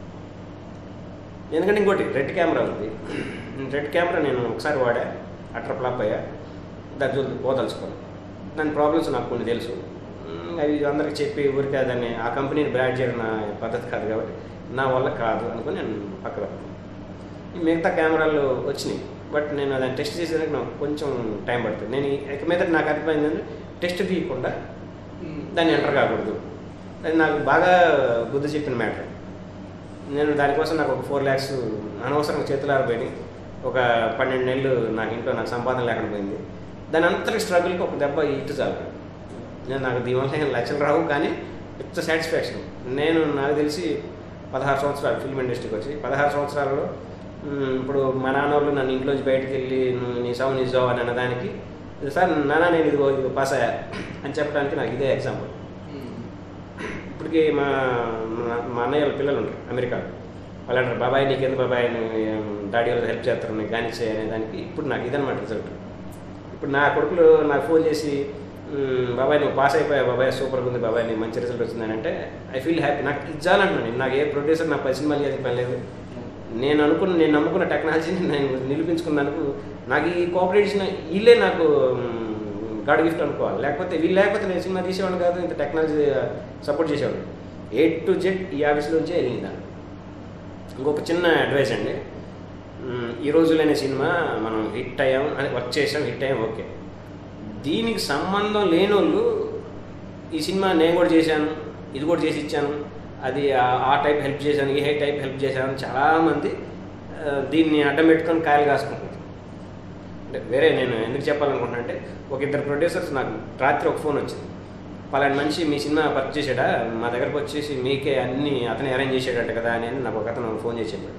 ఎందుకంటే ఇంకోటి రెడ్ కెమెరా ఉంది రెడ్ కెమెరా నేను ఒకసారి వాడా అట్ర ఫ్లాప్ అయ్యా దాని జోలికి పోదలుచుకోను దాని ప్రాబ్లమ్స్ నాకు కొన్ని తెలుసు మ్, అవి అందరికి చెప్పి ఊరికే దాన్ని ఆ కంపెనీని బ్రాడ్ చేయడం నా పద్ధతి కాదు కాబట్టి నా వల్ల కాదు అనుకుని నేను పక్క పెడతాను ఈ మిగతా కెమెరాలు వచ్చినాయి బట్ నేను దాన్ని టెస్ట్ చేసేదానికి నాకు కొంచెం టైం పడుతుంది నేను ఈ- ఇక మీద నాకు అర్థమైంది అంటే టెస్ట్ తీయకుండా దాన్ని ఎంటర్ కాకూడదు అది నాకు బాగా బుద్ధి చెప్పిన మ్యాటర్ నేను దానికోసం నాకు ఒక ఫోర్ ల్యాక్స్ అనవసరంగా చేతులు ఆరిపోయినాయి ఒక పన్నెండు నెలలు నాకు ఇంట్లో నాకు సంపాదన లేకుండా పోయింది దాని అంతటి స్ట్రగుల్కి ఒక దెబ్బ ఇటు చాలు నేను నాకు దీనివల్ల ఏం లక్షలు రావు కానీ ఇట్స్ సాటిస్ఫాక్షన్ నేను నాకు తెలిసి పదహారు సంవత్సరాలు ఫిల్మ్ ఇండస్ట్రీకి వచ్చి పదహారు సంవత్సరాలలో మ్, ఇప్పుడు మా నాన్న వాళ్ళు నన్ను ఇంట్లోంచి బయటకు వెళ్ళి "నువ్వు నీ సావు నీ జావు అని అన్నదానికి సార్ నాన్న నేను ఇదిగో ఇదిగో పాస్ అయ్యా అని చెప్పడానికి నాకు ఇదే ఎగ్జాంపుల్ ఇప్పటికి మా మా- మా అన్నయ్య వాళ్ళ పిల్లలు ఉంటారు అమెరికాలో వాళ్ళు అంటారు బాబాయ్ నీకెందుకు బాబాయ్ నువ్వు ఏం డాడీ వాళ్ళు హెల్ప్ చేస్తారు నీకు కానీ అనే దానికి ఇప్పుడు నాకు ఇదనమాట రిజల్ట్ ఇప్పుడు నా కొడుకులు నాకు ఫోన్ చేసి "మ్, బాబాయ్ నువ్వు పాస్ అయిపోయా బాబాయ్ సూపర్గా ఉంది బాబాయ్ నీకు మంచి రిజల్ట్ వచ్చిందని అంటే ఐ ఫీల్ హ్యాపీ నాకు ఇది చాలంటున్నాను నాకు ఏ ప్రొడ్యూసర్ నాకు పది సినిమాలు చేసిన పని లేదు నేను అనుకున్న నేను నమ్ముకున్న టెక్నాలజీని నేను నిరూపించుకున్నందుకు నాకు ఈ కోఆపరేషన్ వీళ్ళే నాకు గాడ్ గిఫ్ట్ అనుకోవాలి లేకపోతే వీళ్ళు లేకపోతే నేను సినిమా తీసేవాడు కాదు ఇంత టెక్నాలజీ సపోర్ట్ చేసేవాడు ఏ టు జెడ్ ఈ ఆఫీస్లోంచే వెళ్ళింది దాన్ని ఇంకొక చిన్న అడ్వైస్ అండి మ్, ఈ రోజులనే సినిమా మనం హిట్ అయ్యాం అని వర్క్ చేసాం హిట్ అయ్యాం ఓకే దీనికి సంబంధం లేని వాళ్ళు ఈ సినిమా నేను కూడా చేశాను ఇది కూడా చేసి ఇచ్చాను అది ఆ- ఆ టైప్ హెల్ప్ చేశాను ఈ టైప్ హెల్ప్ చేశాను అని చాలామంది ఆ, దీన్ని అడ్డం పెట్టుకొని కాయలు కాసుకుంటారు అంటే వేరే నేను ఎందుకు చెప్పాలనుకుంటున్నా అంటే ఒక ఇద్దరు ప్రొడ్యూసర్స్ నాకు రాత్రి ఒక ఫోన్ వచ్చింది పలాని మనిషి మీ సినిమా వర్క్ చేసాడా మా దగ్గరకు వచ్చేసి మీకే అన్ని అతనే అరేంజ్ చేసాడంట కదా అని నాకు ఒక అతను ఫోన్ చేసి చెప్పాడు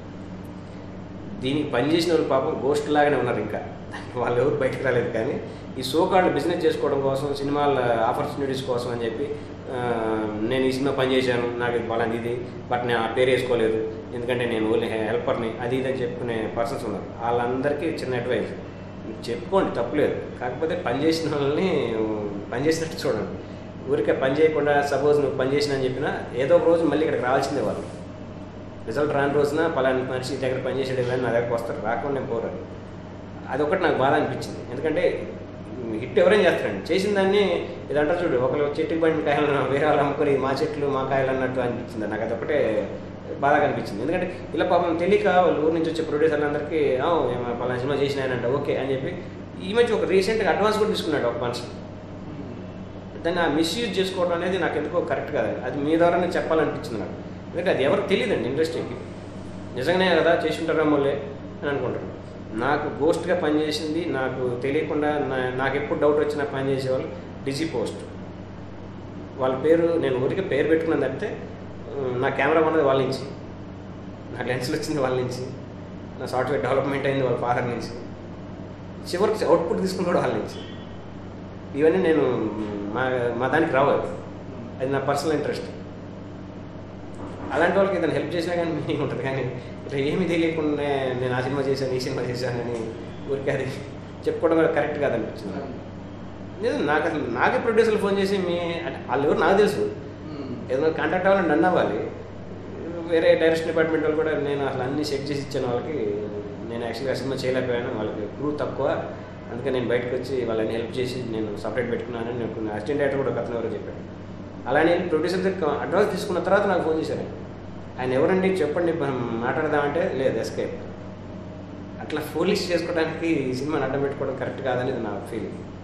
దీనికి పనిచేసిన వాళ్ళు పాపం గోస్ట్ లాగానే ఉన్నారు ఇంకా వాళ్ళు ఎవరు బయటకు రాలేదు కానీ ఈ సోకాళ్ళు బిజినెస్ చేసుకోవడం కోసం సినిమాల ఆపర్చునిటీస్ కోసం అని చెప్పి ఆ, నేను ఈ సినిమా పని చేశాను నాకు ఇది పలాంది ఇది బట్ నేను ఆ పేరు వేసుకోలేదు ఎందుకంటే నేను ఓన్లీ హెల్పర్ని అది ఇది అని చెప్పుకునే పర్సన్స్ ఉన్నారు వాళ్ళందరికీ చిన్న అడ్వైస్ చెప్పుకోండి తప్పులేదు కాకపోతే పని చేసిన వాళ్ళని పని చేసినట్టు చూడండి ఊరికే పని చేయకుండా సపోజ్ నువ్వు పని చేసిన అని చెప్పినా ఏదో ఒక రోజు మళ్ళీ ఇక్కడికి రావాల్సిందే వాళ్ళు రిజల్ట్ రాని రోజున పలాని మనిషి దగ్గర పనిచేసేది కానీ నా దగ్గరకు వస్తారు రాకుండా పోరు అదొకటి నాకు బాధ అనిపించింది ఎందుకంటే హిట్ ఎవరైనా చేస్తారండి చేసిన దాన్ని ఇదంటారు చూడు ఒకరు చెట్టుకి పడిన కాయలను వేరే వాళ్ళు అమ్ముకొని మా చెట్లు మా కాయలు అన్నట్టు అనిపించింది నాకు అదొకటే బాధగా అనిపించింది ఎందుకంటే ఇలా పాపం తెలియక వాళ్ళు ఊరి నుంచి వచ్చే ప్రొడ్యూసర్లందరికీ "ఆ, ఏమో పలానా సినిమా చేసినాయనంట ఓకే అని చెప్పి ఈ మధ్య ఒక రీసెంట్గా అడ్వాన్స్ కూడా తీసుకున్నాడు ఒక మనిషి దాన్ని ఆ మిస్యూజ్ చేసుకోవడం అనేది నాకు ఎందుకో కరెక్ట్ కాదు అది మీ ద్వారానే చెప్పాలనిపించింది నాకు ఎందుకంటే అది ఎవరికి తెలియదండి ఇండస్ట్రీకి నిజంగానే కదా చేసి ఉంటారా మొల్లే అని అనుకుంటాను నాకు గోస్ట్గా పనిచేసింది నాకు తెలియకుండా నా- నాకు ఎప్పుడు డౌట్ వచ్చినా పని చేసేవాళ్ళు డిజీ పోస్ట్ వాళ్ళ పేరు నేను ఊరికే పేరు పెట్టుకున్నాను తప్పితే ఉమ్, నా కెమెరా ఉన్నది వాళ్ళ నుంచి నా లెన్స్లు వచ్చింది వాళ్ళ నుంచి నా సాఫ్ట్వేర్ డెవలప్మెంట్ అయింది వాళ్ళ ఫాదర్ నుంచి చివరికి అవుట్పుట్ తీసుకుని కూడా వాళ్ళ నుంచి ఇవన్నీ నేను మ్, మా మా దానికి రావాలి అది నా పర్సనల్ ఇంట్రెస్ట్ అలాంటి వాళ్ళకి ఏదైనా హెల్ప్ చేసినా కానీ మీనింగ్ ఉంటుంది కానీ ఇట్లా ఏమీ తెలియకుండా నేను ఆ సినిమా చేశాను ఈ సినిమా చేశానని ఊరికే అది చెప్పుకోవడం కూడా కరెక్ట్ కాదనిపించింది నిజం నాకు అసలు నాకే ప్రొడ్యూసర్లు ఫోన్ చేసి మీ అంటే వాళ్ళు ఎవరు నాకు తెలుసు ఏదైనా కాంటాక్ట్ అవ్వాలని నన్ను అవ్వాలి వేరే డైరెక్షన్ డిపార్ట్మెంట్ వాళ్ళు కూడా నేను అసలు అన్ని సెట్ చేసి ఇచ్చాను వాళ్ళకి నేను యాక్చువల్గా సినిమా చేయలేకపోయాను వాళ్ళకి క్రూ తక్కువ అందుకే నేను బయటకు వచ్చి వాళ్ళని హెల్ప్ చేసి నేను సపరేట్ పెట్టుకున్నానని నేను అసిస్టెంట్ డైరెక్టర్ కూడా కథను ఎవరో చెప్పాడు అలానే ప్రొడ్యూసర్ దగ్గర అడ్వాన్స్ తీసుకున్న తర్వాత నాకు ఫోన్ చేశారు ఆయన. ఆయన ఎవరండి చెప్పండి మనం మాట్లాడదామంటే లేదు ఎస్కేప్ అట్లా ఫోలిష్ చేసుకోవడానికి ఈ సినిమాని అడ్డం పెట్టుకోవడం కరెక్ట్ కాదనేది నా ఫీలింగ్